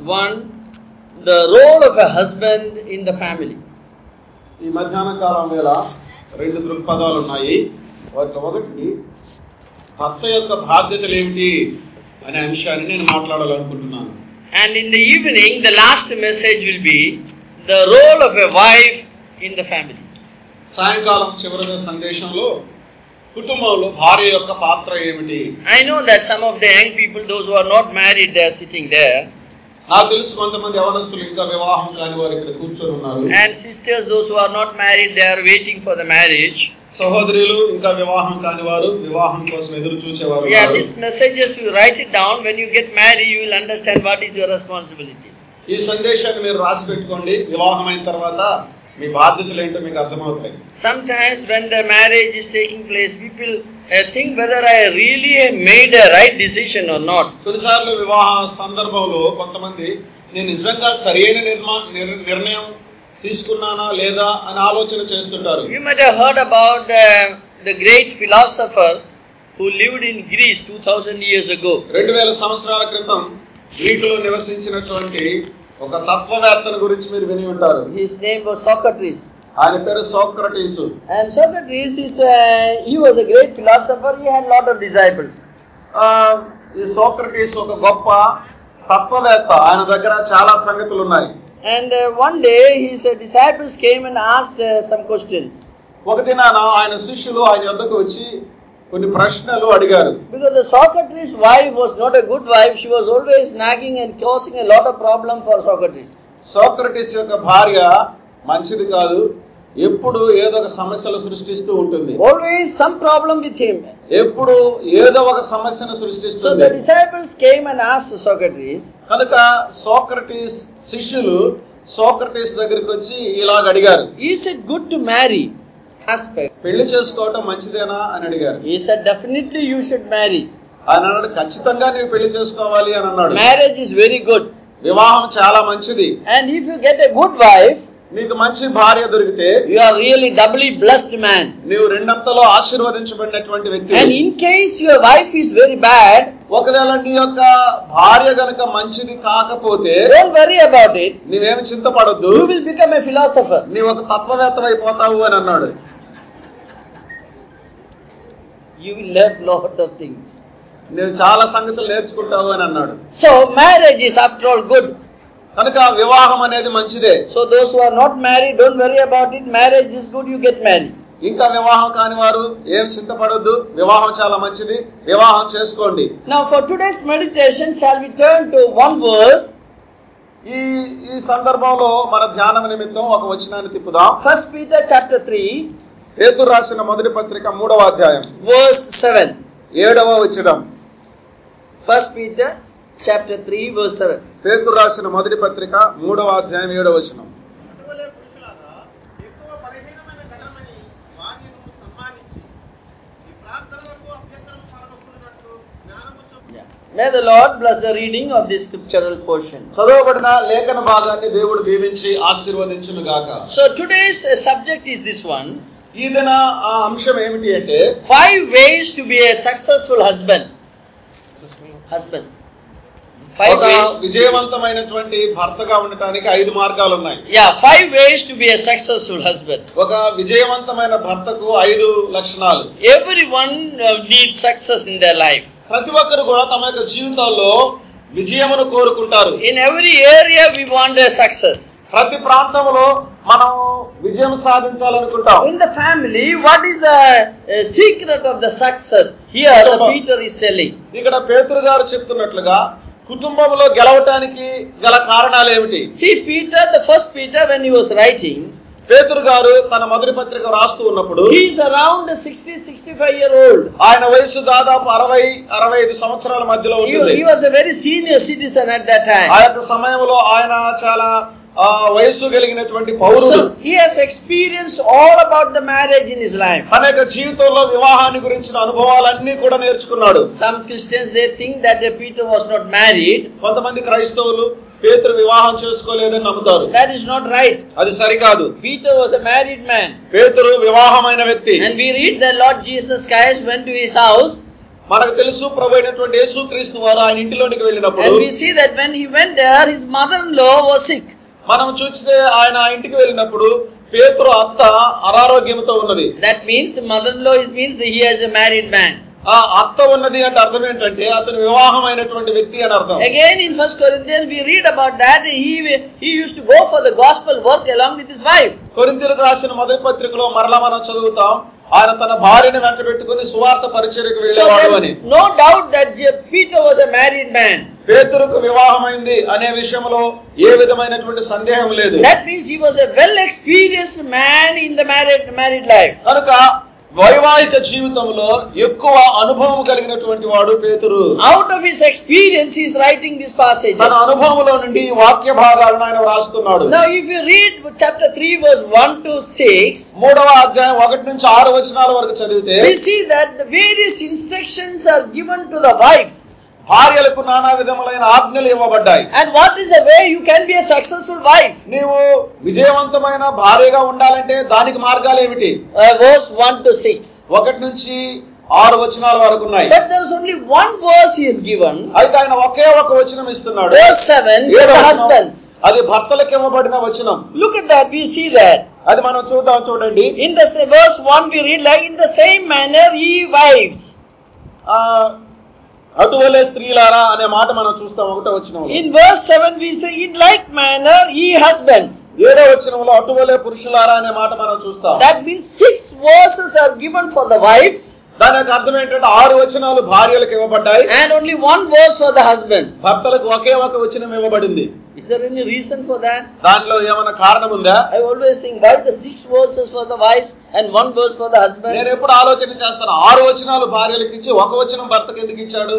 One, the role of a husband in the family. ఈ మధ్యాహ్న కాలం వేళ రెండు దృక్పథాలు ఉన్నాయి వాటిలో ఒకటి భర్త యొక్క బాధ్యతలు ఏమిటి అనే అంశాన్ని నేను మాట్లాడాలనుకుంటున్నాను And in the evening, the last message will be the role of a wife in the family. సాయంకాలం చివరిగా సందేశంలో కుటుంబంలో భార్య యొక్క పాత్ర ఏమిటి I know that some of the young people, those who are not married, they are sitting there. నాకు తెలుసు కొంతమంది యవనస్తులు ఇంకా వివాహం కాని వారు ఇక్కడ కూర్చొని ఉన్నారు And sisters, those who are not married, they are waiting for the marriage. సహోదరులు ఇంకా వివాహం కాని వారు వివాహం కోసం ఎదురు చూసేవారు Yeah, ఉన్నారు. these messages, you write it down. When you get married, you will understand what is your responsibilities. ఈ సందేశాన్ని మీరు రాసి పెట్టుకోండి వివాహం అయిన తర్వాత మీ బాధ్యతలు ఏంటో మీకు అర్థమవుతాయి Sometimes when the marriage is taking place, people uh, think whether I really have made a right decision or not. కొన్నిసార్లు వివాహ సందర్భంలో కొంతమంది నేను నిజంగా సరైన నిర్మా నిర్- నిర్ణయం తీసుకున్నానా లేదా అని ఆలోచన చేస్తుంటారు You might have heard about uh, the great philosopher who lived in Greece 2000 years ago. రెండు వేల సంవత్సరాల క్రితం గ్రీకులో నివసించినటువంటి ఒక తత్వవేత్తను గురించి మీరు విని ఉంటారు His name was Socrates. ఆయన పేరు Socrates And Socrates is uh, he was a great philosopher. He had lot of disciples. ఆ, ఈ సోక్రటీస్ ఒక గొప్ప తత్వవేత్త ఆయన దగ్గర చాలా సంగతులు ఉన్నాయి And uh, one day his uh, disciples came and asked uh, some questions ఒక దినాన ఆయన శిష్యులు ఆయన యొద్దకు వచ్చి కొన్ని ప్రశ్నలు అడిగారు because the Socrates' wife was not a good wife. She was always nagging and causing a lot of problem for Socrates. Socrates యొక్క భార్య మంచిది కాదు ఎప్పుడు ఏదో ఒక సమస్యలు సృష్టిస్తూ ఉంటుంది Always some problem with him. ఎప్పుడు ఏదో ఒక సమస్యను So సృష్టిస్తుంది the disciples came and asked Socrates, కనుక సోక్రటీస్ శిష్యులు సోక్రటీస్ దగ్గరికి వచ్చి ఇలాగ అడిగారు Is it good to marry? Aspect. పెళ్లి చేసుకోవటం మంచిదేనా అని అడిగారు He said, Definitely you should marry. ఆయన అన్నాడు ఖచ్చితంగా నీవు పెళ్లి చేసుకోవాలి అని అన్నాడు Marriage is very good. వివాహం చాలా మంచిది And if you get a good wife, నీకు మంచి భార్య దొరికితే you are really doubly blessed man. నీవు రెండంతలో ఆశీర్వదించబడినటువంటి వ్యక్తి And in case your wife is very bad, ఒకవేళ నీ యొక్క భార్య గనుక మంచిది కాకపోతే don't worry about it. నీవేమి చింతపడొద్దు You will become a philosopher. నీవు ఒక తత్వవేత్త అయిపోతావు అని అన్నాడు You will learn lot of things. నువ్వు చాలా సంగతులు నేర్చుకుంటావు అని అన్నాడు So marriage is after all good. కనుక వివాహం అనేది మంచిదే So those who are not married, don't worry about it. Marriage is good, you get married. ఇంకా వివాహం కాని వారు ఏం చింతపడొద్దు వివాహం చాలా మంచిది వివాహం చేసుకోండి Now for today's meditation, shall we turn to one verse, ఈ ఈ సందర్భంలో మన ధ్యానం నిమిత్తం ఒక వచనాన్ని తిప్పుదాం First Peter chapter 3, పేతురు రాసిన మొదటి పత్రిక మూడవ అధ్యాయం verse 7. ఏడవ వచనం First Peter chapter 3, verse 7. పేతురు రాసిన మొదటి పత్రిక మూడవ అధ్యాయం ఏడవ వచనం అటువలే పురుషులారా ఎక్కువ బలహీనమైన ఘటమని వారిని సన్మానించి ఈ ప్రార్థనలకు అభ్యంతరం కలగకూడనట్లు జ్ఞానము చొప్పున May the Lord bless the reading of this scriptural portion. చదవబడిన లేఖన భాగాన్ని దేవుడు దీవించి ఆశీర్వదించును గాక So today's uh, subject is this one ఈ దిన ఆ అంశం ఏమిటి అంటే five ways to be a successful husband. Husband. Five ఒక ways. విజయవంతమైనటువంటి భర్తగా ఉండటానికి ఐదు మార్గాలు ఉన్నాయి Yeah, five ways to be a successful husband. ఒక విజయవంతమైన భర్తకు ఐదు లక్షణాలు Everyone uh, needs success in their life. ప్రతి ఒక్కరు కూడా తమ యొక్క జీవితాల్లో విజయమును కోరుకుంటారు In every area, we want a success. ప్రతి ప్రాంతంలో మనం విజయం సాధించాలనుకుంటాం In the family, what is the uh, secret of the success? Here, the Peter is telling. ఇక్కడ పేతురు గారు చెప్తున్నట్లుగా కుటుంబంలో గెలవటానికి గల కారణాలు ఏమిటి See, Peter, the first Peter, when he was writing, పేతురు గారు తన మొదటి పత్రిక రాస్తూ ఉన్నప్పుడు he is around 60, 65 year old. ఆయన వయసు దాదాపు అరవై అరవై ఐదు సంవత్సరాల మధ్యలో He, ఉంటుంది he was a very senior citizen at that ఆ time. యొక్క సమయంలో ఆయన చాలా ఆ, వయస్సు కలిగినటువంటి పౌరుడు So, he has experienced all about the marriage in his life. తన యొక్క జీవితంలో వివాహాన్ని గురించిన అనుభవాలన్నీ కూడా నేర్చుకున్నాడు Some Christians, they think that the Peter was not married. కొంతమంది క్రైస్తవులు పేతురు వివాహం చేసుకోలేదని నమ్ముతారు That is not right. అది సరికాదు Peter was a married man. పేతురు వివాహమైన వ్యక్తి And we read that Lord Jesus Christ went to his house మనకు తెలుసు ప్రభు అయినటువంటి యేసుక్రీస్తు వారు ఆయన ఇంటిలోనికి వెళ్ళినప్పుడు And we see that when he went there, his mother-in-law was sick. మనం చూస్తే ఆయన ఆ ఇంటికి వెళ్ళినప్పుడు పేతురు అత్త అనారోగ్యంతో ఉన్నది That means mother-in-law, it means that he is a married man. ఆ అత్త ఉన్నది అంటే అర్థం ఏంటంటే అతను వివాహమైనటువంటి వ్యక్తి అని అర్థం Again in First Corinthians, we read about that he, he used to go for the gospel work along with his wife. కొరింతలకు రాసిన మొదటి పత్రికలో మరలా మనం చదువుతాం ఆయన తన భార్యని వెంట పెట్టుకుని సువార్త పరిచర్యకు So వెళ్ళేవాడు అని there's no doubt that Je- Peter was a married man. పేతురుకు వివాహమైంది అనే విషయంలో ఏ విధమైనటువంటి సందేహం లేదు That means he was a well experienced man in the married, married life. కనుక వైవాహిక జీవితంలో ఎక్కువ అనుభవం కలిగినటువంటి వాడు పేతురు Out of his experience, he is writing this passage. తన అనుభవంలో నుండి ఈ వాక్య భాగాలను ఆయన వ్రాస్తున్నాడు Now, if you read chapter 3, verse 1 to 6, మూడవ అధ్యాయం ఒకటి నుంచి ఆరు వచనాల వరకు చదివితే we see that the various instructions are given to the wives. భార్యలకు నానా విధములైన ఆజ్ఞలు ఇవ్వబడ్డాయి And what is the way you can be a successful wife? నీవు విజయవంతమైన భార్యగా ఉండాలంటే దానికి మార్గాలు ఏమిటి Uh, verse 1 to 6. ఒకటి నుంచి ఆరు వచనాల వరకు ఉన్నాయి But there is only one verse he is given. అయితే ఆయన ఒకే ఒక వచనం ఇస్తున్నాడు Verse 7 for ఏడవ the వచనం, husbands. అది భర్తలకు ఇవ్వబడిన వచనం Look at that, we see that. అది మనం చూద్దాం చూడండి In the sa- verse 1, we read like, In the same manner, ye wives. ఆ అటువలే స్త్రీలారా అనే మాట మనం చూస్తాం ఒకటో వచనంలో In verse 7, we say, In like manner, ye husbands. ఏడో వచనంలో అటువలే పురుషులారా అనే మాట మనం చూస్తాం That means six verses are given for the wives దాని యొక్క అర్థం ఏంటంటే ఆరు వచనాలు భార్యలకు ఇవ్వబడ్డాయి and only one verse for the husband. భర్తలకు ఒకే ఒక వచనం ఇవ్వబడింది Is there any reason for that? దానిలో ఏమైనా కారణం ఉందా I always think, why the six verses for the wives and one verse for the husband? నేను ఎప్పుడు ఆలోచన చేస్తాను ఆరు వచనాలు భార్యలకు ఇచ్చి ఒక వచనం భర్తకు ఎందుకు ఇచ్చాడు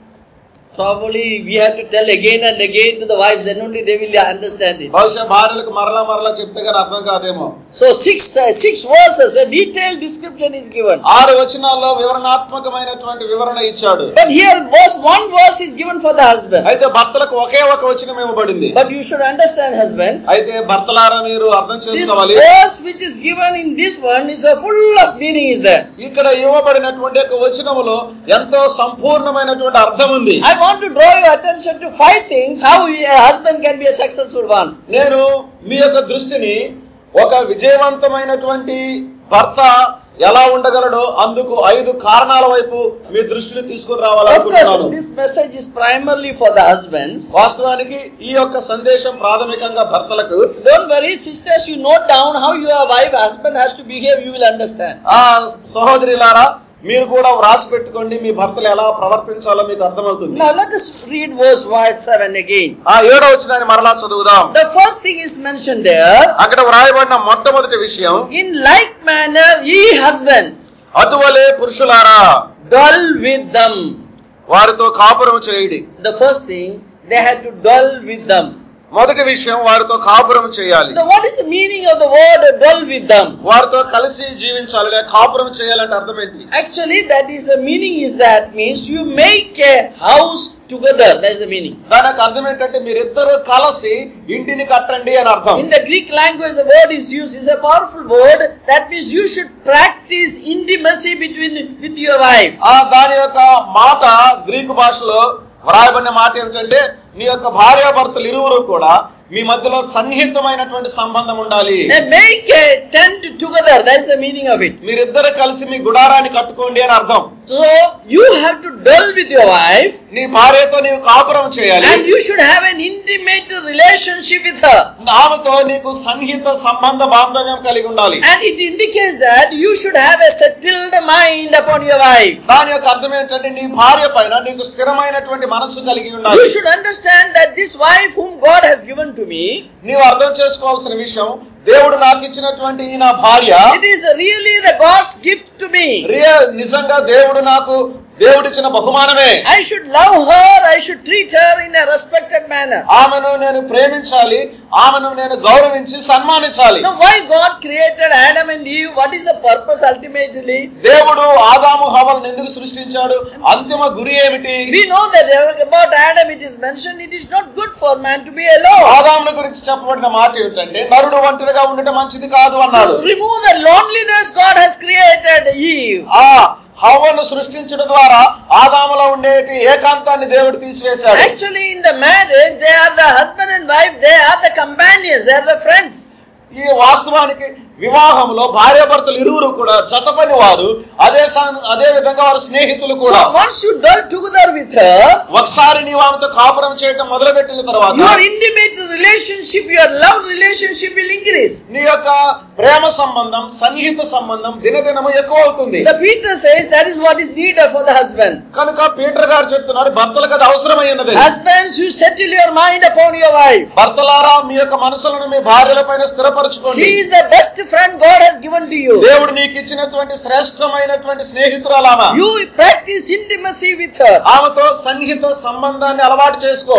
Probably we have to tell again and again to the wives, then only they will understand it. బహుశా భార్యలకు మరలా మరలా చెప్తే కానీ అర్థం కాదేమో So six uh, six verses, a detailed description is given. ఆరు వచనాల్లో వివరణాత్మకమైనటువంటి వివరణ ఇచ్చాడు But here, verse one verse is given for the husband. అయితే భర్తలకు ఒకే ఒక వచనం ఇవ్వబడింది But you should understand, husbands. అయితే భర్తలారా మీరు అర్థం This చేసుకోవాలి verse which is given in this one is a full of meaning is there. ఇక్కడ ఇవ్వబడినటువంటి ఒక వచనములో ఎంతో సంపూర్ణమైనటువంటి అర్థం ఉంది I want to draw your attention to five things how a husband can be a successful one. నేను మీ యొక్క దృష్టిని ఒక విజయవంతమైనటువంటి భర్త ఎలా ఉండగలడో అందుకు ఐదు కారణాల వైపు మీ దృష్టిని తీసుకుని Of రావాలనుకుంటున్నాను course, this message is primarily for the husbands. వాస్తవానికి ఈ యొక్క సందేశం ప్రాథమికంగా భర్తలకు Don't worry, sisters, you note down how your wife, husband has to behave, you will understand. ఆ సహోదరిలారా మీరు కూడా వ్రాసి పెట్టుకోండి మీ భర్తలు ఎలా ప్రవర్తించాలో మీకు అర్థమవుతుంది Now let us read verse 7 again. ఆ ఏడో వచ్చిన మరలా చదువుదాం The first thing is mentioned there. అక్కడ వ్రాయబడిన మొట్టమొదటి విషయం In like manner, ye husbands, అటువలే పురుషులారా dwell with them. వారితో కాపురం చేయుడి The first thing, they had to dwell with them. మొదటి విషయం వారితో కాపురం చేయాలి Now, what is the meaning of the word dwell with them? వారితో కలిసి జీవించాలి లేదా కాపురం చేయాలంటే అర్థం ఏంటి Actually, that is the meaning is that means you make a house together. That is the meaning. దాని యొక్క అర్థం ఏంటంటే మీరిద్దరు కలిసి ఇంటిని కట్టండి అని అర్థం In the Greek language, the word is used is a powerful word. That means you should practice intimacy between with your wife. ఆ దాని యొక్క మాట గ్రీకు భాషలో వ్రాయబడిన మాట ఏమిటంటే మీ యొక్క భార్యాభర్తలు ఇరువురు కూడా మీ మధ్యలో సన్నిహితమైనటువంటి సంబంధం ఉండాలి And make a tent together. That's the meaning of it. మీరిద్దరు కలిసి మీ గుడారాన్ని కట్టుకోండి అని అర్థం So you have to dwell with your wife, నీ భార్యతో నీవు కాపురం చేయాలి and you should have an intimate relationship with her. ఆమెతో నీకు సన్నిహిత సంబంధ బాంధవ్యం కలిగి ఉండాలి And it indicates that you should have a settled mind upon your wife. దాని యొక్క అర్థం ఏంటంటే నీ భార్య పైన నీకు స్థిరమైనటువంటి మనస్సు కలిగి You ఉండాలి should understand that this wife whom God has given to me, నీవు అర్థం చేసుకోవాల్సిన విషయం దేవుడు నాకు ఇచ్చినటువంటి ఈ నా భార్య it is really the God's gift to me. Real నిజంగా దేవుడు నాకు దేవుడిచ్చిన బహుమానమే I should love her, I should treat her in a respected manner. ఆమెను నేను ప్రేమించాలి ఆమెను నేను గౌరవించి సన్మానించాలి Now, why God created Adam and Eve? What is the purpose ultimately? దేవుడు ఆదాము హవలను ఎందుకు సృష్టించాడు అంతిమ గురి ఏమిటి We know that about Adam it is mentioned it is not good for man to be alone. ఆదాముల గురించి చెప్పబడిన మాట ఏమిటంటే నరుడు ఒంటరిగా ఉండటం మంచిది కాదు అన్నాడు To remove the loneliness, God has created Eve. ఆ హవ్వను సృష్టించడం ద్వారా ఆదాములో ఉండేటి ఏకాంతాన్ని దేవుడు తీసివేశాడు Actually, in the marriage, they are the husband and wife, they are the companions, they are the friends. ఈ వాస్తవానికి వివాహంలో భార్యాభర్తలు ఇరువురు కూడా జతపని వారు అదే సా- అదే విధంగా వారు స్నేహితులు కూడా So once you dwell together with her, ఒకసారి నీవు ఆమెతో కాపురం చేయటం మొదలుపెట్టిన తర్వాత your intimate relationship, your love relationship will increase. నీ యొక్క ప్రేమ సంబంధం సన్నిహిత సంబంధం దినదినము ఎక్కువ అవుతుంది The Peter says that is what is needed for the husband. కనుక పీటర్ గారు చెప్తున్నాడు భర్తలకు అది అవసరమైనది Husbands, you settle your mind upon your wife. భర్తలారా మీ యొక్క మనసులను మీ భార్యల పైన స్థిరపరచుకోండి She is the best friend God has given to you. దేవుడు నీకు ఇచ్చినటువంటి శ్రేష్టమైనటువంటి స్నేహితురాలామా You practice intimacy with her. ఆమెతో సన్నిహిత సంబంధాన్ని అలవాటు చేసుకో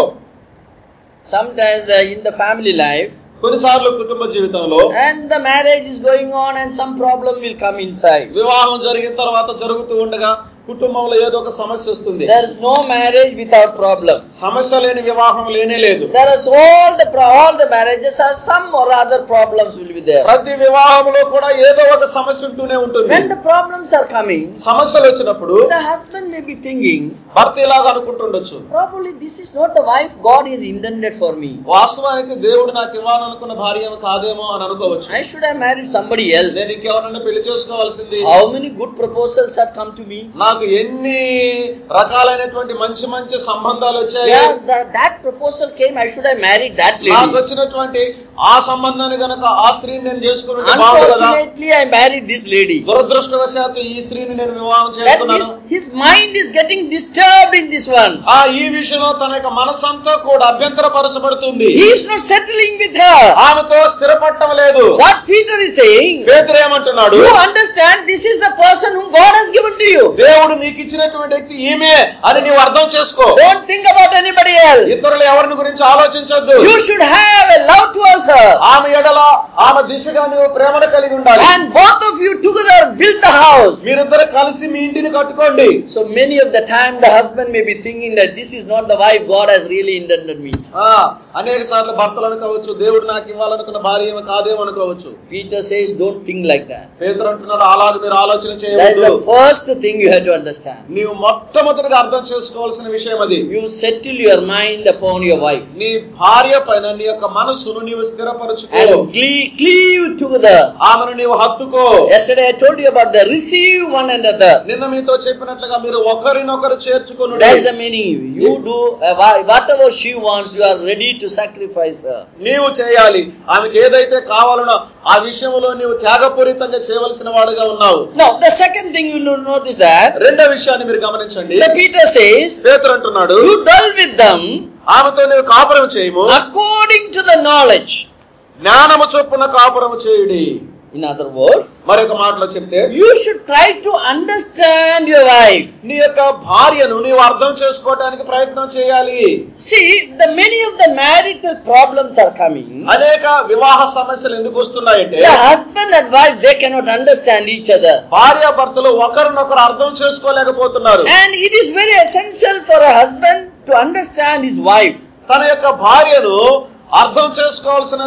Sometimes the, in the family life, కొన్నిసార్లు కుటుంబ జీవితంలో and the marriage is going on and some problem will come inside. వివాహం జరిగిన తర్వాత జరుగుతూ ఉండగా కుటుంబంలో ఏదో ఒక సమస్య వస్తుంది There is no marriage without problem. సమస్య లేని వివాహం లేనే లేదు There is all the pro- all the marriages are some or other problems will be there. ప్రతి వివాహంలో కూడా ఏదో ఒక సమస్య ఉంటూనే ఉంటుంది When the problems are coming, సమస్యలు వచ్చినప్పుడు the husband may be thinking, భర్త ఇలాగ అనుకుంటుండొచ్చు probably this is not the wife God is intended for me. వాస్తవానికి దేవుడు నాకు ఇవ్వాలనుకున్న భార్య ఏమో కాదేమో అని అనుకోవచ్చు I should have married somebody else. నేను ఇంకెవరన్నా పెళ్లి చేసుకోవాల్సింది How many good proposals have come to me? నాకు ఎన్ని రకాలైనటువంటి మంచి మంచి సంబంధాలు వచ్చాయి Yeah, the- that proposal came, I should have married that నాకు lady. వచ్చినటువంటి ఆ సంబంధాన్ని గనక ఆ స్త్రీని నేను చేసుకుని బాగుంది కదా Unfortunately, I married this lady. దురదృష్టవశాత్తు ఈ స్త్రీని నేను వివాహం That చేస్తున్నాను his, his mind is getting disturbed in this one. ఆ ఈ విషయంలో తన యొక్క మనసంతా కూడా అభ్యంతరపరచబడుతుంది He is not settling with her. ఆమెతో స్థిరపడటం లేదు What Peter is saying, పేతురు ఏమంటున్నాడు you understand this is the person whom God has given to you. దేవుడు నీకు ఇచ్చినటువంటి వ్యక్తి ఈమె అని నీవు అర్థం చేసుకో Don't think about anybody else. ఇతరులు ఎవరిని గురించి ఆలోచించొద్దు You should have a love towards her. ఆమె ఎడల ఆమె దిశగా నువ్వు ప్రేమను కలిగి ఉండాలి And both of you together build the house. మీరిద్దరు కలిసి మీ ఇంటిని కట్టుకోండి So many of the time the husband may be thinking that this is not the wife God has really intended me. ఆ అనేక సార్లు భర్తలు అనుకోవచ్చు దేవుడు నాకు ఇవ్వాలనుకున్న భార్య ఏమో కాదేమో అనుకోవచ్చు Peter says, don't think like that. పేతురు అంటున్నాడు అలాగే మీరు ఆలోచన That is చేయవద్దు the first thing you have to understand. నీవు మొట్టమొదటిగా అర్థం చేసుకోవాల్సిన విషయం అది You settle your mind upon your wife నీ భార్య పైన నీ యొక్క మనస్సును నీవు స్థిరపరచుకో and cle- cleave together. ఆమెను నీవు హత్తుకో Yesterday I told you about the receive one another. నిన్న మీతో చెప్పినట్లుగా మీరు ఒకరినొకరు చేర్చుకుని That is the meaning. You do uh, wha- whatever she wants, you are ready to sacrifice her. నీవు చేయాలి ఆమెకి ఏదైతే కావాలనో ఆ విషయంలో నీవు త్యాగపూరితంగా చేయవలసిన వాడుగా ఉన్నావు Now, the second thing you will notice that రెండో విషయాన్ని మీరు గమనించండి the Peter says, పేతురు అంటున్నాడు you dwell with them ఆమెతో నీవు కాపురం చేయము according to the knowledge. జ్ఞానము చొప్పున కాపురం చేయుడి In other words, మరొక మాటలో చెప్తే you should try to understand your wife. నీ యొక్క భార్యను నీవు అర్థం చేసుకోవటానికి ప్రయత్నం చేయాలి See, the many of the marital problems are coming. అనేక వివాహ సమస్యలు ఎందుకు వస్తున్నాయంటే The husband and wife they cannot understand each other. భార్య భర్తలు ఒకరినొకరు అర్థం చేసుకోలేకపోతున్నారు And it is very essential for a husband to understand his wife. తన యొక్క భార్యను అర్థం చేసుకోవాల్సిన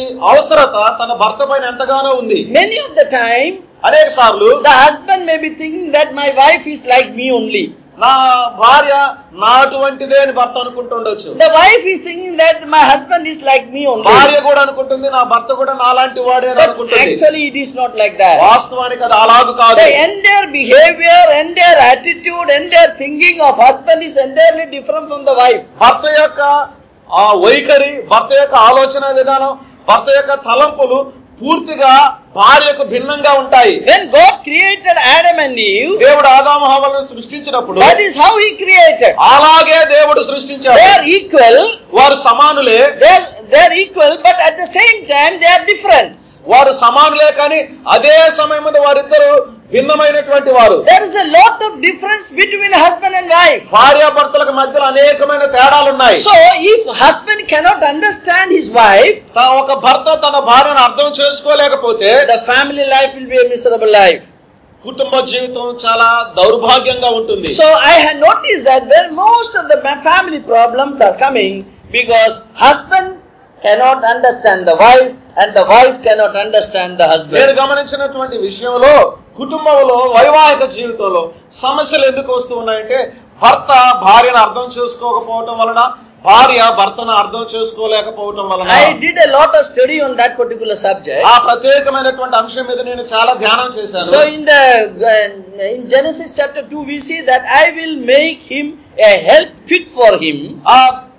అవసరత తన భర్త పైన ఎంతగానో ఉంది Many of the time, అనేక సార్లు the husband may be thinking that my wife is like me only. నా భార్య నా అటువంటిదే అని భర్త అనుకుంటుండొచ్చు The wife is thinking that my husband is like me only. భార్య కూడా అనుకుంటుంది నా భర్త కూడా నాలాంటి వాడే అని But అనుకుంటుంది actually, it is not like that. వాస్తవానికి అది అలాగు కాదు The entire behavior, entire attitude, entire thinking of husband is entirely different from the wife. భర్త యొక్క ఆ వైఖరి భర్త యొక్క ఆలోచన విధానం భర్త యొక్క తలంపులు పూర్తిగా భార్యకు భిన్నంగా ఉంటాయి When God created Adam and Eve, దేవుడు ఆదాము హవ్వలను సృష్టించినప్పుడు that is how He created. అలాగే దేవుడు సృష్టించాడు They are equal, వారు సమానులే they are, they are equal, but at the same time they are different. వారు సమానులే కానీ అదే సమయంలో వారిద్దరు భిన్నమైనటువంటి వారు There is a lot of difference between husband and wife. భార్యాభర్తలకు మధ్యలో అనేకమైన తేడాలు ఉన్నాయి So, if husband cannot understand his wife, తా- ఒక భర్త తన భార్యను అర్థం చేసుకోలేకపోతే the family life will be a miserable life. కుటుంబ జీవితం చాలా దౌర్భాగ్యంగా ఉంటుంది So, I have noticed that where most of the ma- family problems are coming because husband cannot understand the wife and the wife cannot understand the నేను husband. గమనించినటువంటి విషయంలో కుటుంబంలో వైవాహిక జీవితంలో సమస్యలు ఎందుకు వస్తూ ఉన్నాయంటే భర్త భార్యను అర్థం చేసుకోకపోవటం వలన భార్య భర్తను అర్థం చేసుకోలేకపోవటం వలన I did a lot of study on that particular subject. ఆ ప్రత్యేకమైనటువంటి అంశం మీద నేను చాలా ధ్యానం చేశాను So in the uh, in Genesis chapter 2 we see that I will make him a help fit for him. ఆ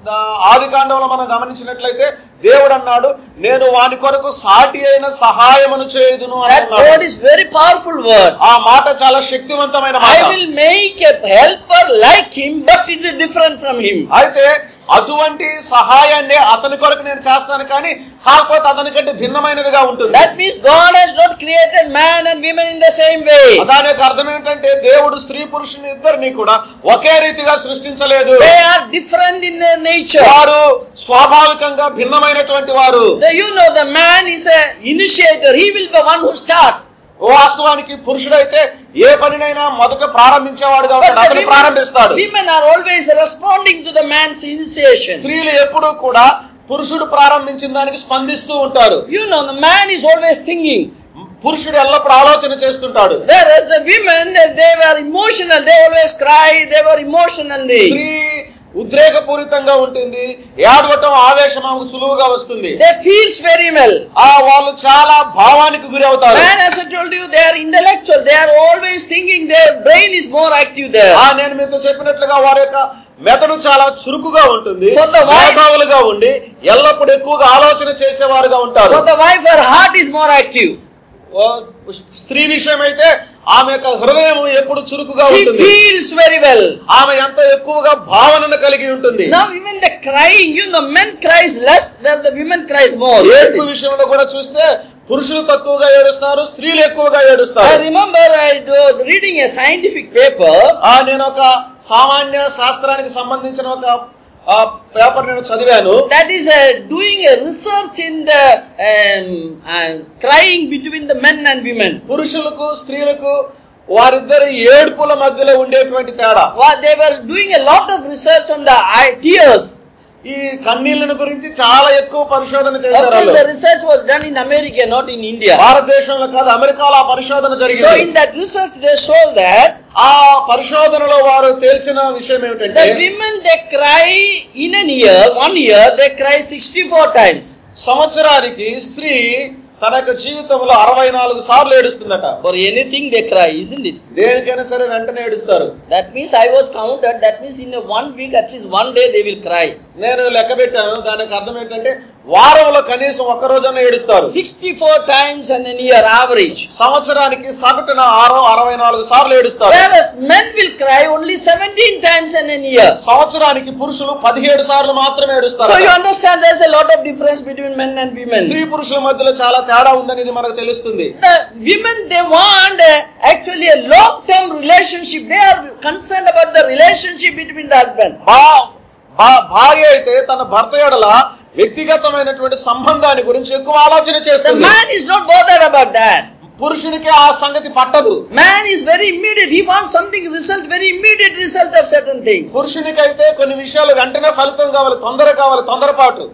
ఆది కాండంలో మనం గమనించినట్లయితే దేవుడు అన్నాడు నేను వాని కొరకు సాటి అయిన సహాయమును చేయుదును అని That అన్నాడు. word is very powerful word. ఆ మాట చాలా శక్తివంతమైన I మాట will make a helper like him, but it is different from him. అయితే అటువంటి సహాయాన్ని అతని కొరకు నేను చేస్తాను కానీ కాకపోతే అతని కంటే భిన్నమైనదిగా ఉంటుంది That means God has not created man and women in the same way. దాని యొక్క అర్థం ఏంటంటే దేవుడు స్త్రీ పురుషుని ఇద్దరిని కూడా ఒకే రీతిగా సృష్టించలేదు They are different in their nature. వారు స్వాభావికంగా భిన్నమైనటువంటి వారు The- you know, the man is a initiator. He will be the one who starts. వాస్తవానికి పురుషుడైతే ఏ పనినైనా మొదట ప్రారంభించేవాడుగా But ఉంటాడు the అతను ప్రారంభిస్తాడు women, women are always responding to the man's initiation. స్త్రీలు ఎప్పుడూ కూడా పురుషుడు ప్రారంభించిన దానికి స్పందిస్తూ ఉంటారు You know, the man is always thinking. పురుషుడు ఎల్లప్పుడూ ఆలోచన చేస్తుంటాడు Whereas the women, they- they were emotional. They always cry. They were emotionally. స్త్రీ ఉద్రేకపూరితంగా ఉంటుంది ఏడవటం ఆవేశం ఆమెకు సులువుగా వస్తుంది They feels very well. ఆ వాళ్ళు చాలా భావానికి గురి అవుతారు Man, as I told you, they are intellectual. They are always thinking. Their brain is more active there. ఆ నేను మీతో చెప్పినట్లుగా వారి యొక్క మెదడు చాలా చురుకుగా ఉంటుంది For the wife- మేధావులుగా ఉండి ఎల్లప్పుడూ ఎక్కువగా ఆలోచన చేసేవారుగా ఉంటారు For the wife, her heart is more active. ఓ స్త్రీ విషయం అయితే ఆమె యొక్క హృదయం ఎప్పుడు చురుకుగా She ఉంటుంది feels very well. ఆమె ఎంత ఎక్కువగా భావనను కలిగి ఉంటుంది Now even the crying, you know, men cries less, where the women cries more. ఏడుపు విషయంలో కూడా చూస్తే పురుషులు తక్కువగా ఏడుస్తారు స్త్రీలు ఎక్కువగా I ఏడుస్తారు remember I was reading a scientific paper. ఆ నేను ఒక సామాన్య శాస్త్రానికి సంబంధించిన ఒక ఆ, పేపర్ నేను చదివాను That is uh, doing a research in the um, uh, crying between the men and women. పురుషులకు స్త్రీలకు వారిద్దరి ఏడుపుల మధ్యలో ఉండేటువంటి తేడా What they were doing a lot of research on the eye tears. ఈ కన్నీళ్లను గురించి చాలా ఎక్కువ పరిశోధన చేశారు Of course, వాళ్ళు. the research was done in America, not in India. భారతదేశంలో కాదు అమెరికాలో ఆ పరిశోధన So in జరిగింది that research, they show that ఆ పరిశోధనలో వారు తేల్చిన విషయం ఏమిటంటే the women they cry in an year, one year, they cry 64 times. సంవత్సరానికి స్త్రీ తన యొక్క జీవితంలో అరవై నాలుగు సార్లు ఏడుస్తుందట For anything they cry, isn't it? దేనికైనా సరే వెంటనే ఏడుస్తారు That means I was counted. That means in a one week, at least one day they will cry. నేను లెక్క పెట్టాను దానికి అర్థం ఏంటంటే వారంలో కనీసం ఒక్క రోజున ఏడుస్తారు 64 times in a year average. సంవత్సరానికి సగటున ఆరో అరవై నాలుగు సార్లు ఏడుస్తారు Whereas men will cry only 17 times in a year. సంవత్సరానికి పురుషులు పదిహేడు సార్లు మాత్రమే So ఏడుస్తారు you understand there's a lot of difference between men and women. స్త్రీ పురుషుల మధ్యలో చాలా తేడా ఉందని ఇది మనకు తెలుస్తుంది The women they want uh, actually a long term relationship. They are concerned about the relationship between the husband. భా- భా- భార్య అయితే తన భర్త ఎడల వ్యక్తిగతమైనటువంటి సంబంధాన్ని గురించి ఎక్కువ ఆలోచన The చేస్తుంది man is not bothered about that. పురుషునికి ఆ సంగతి పట్టదు Man is very immediate. He wants something result, very immediate result of certain things. పురుషునికైతే కొన్ని విషయాలు వెంటనే ఫలితం కావాలి తొందర కావాలి తొందరపాటు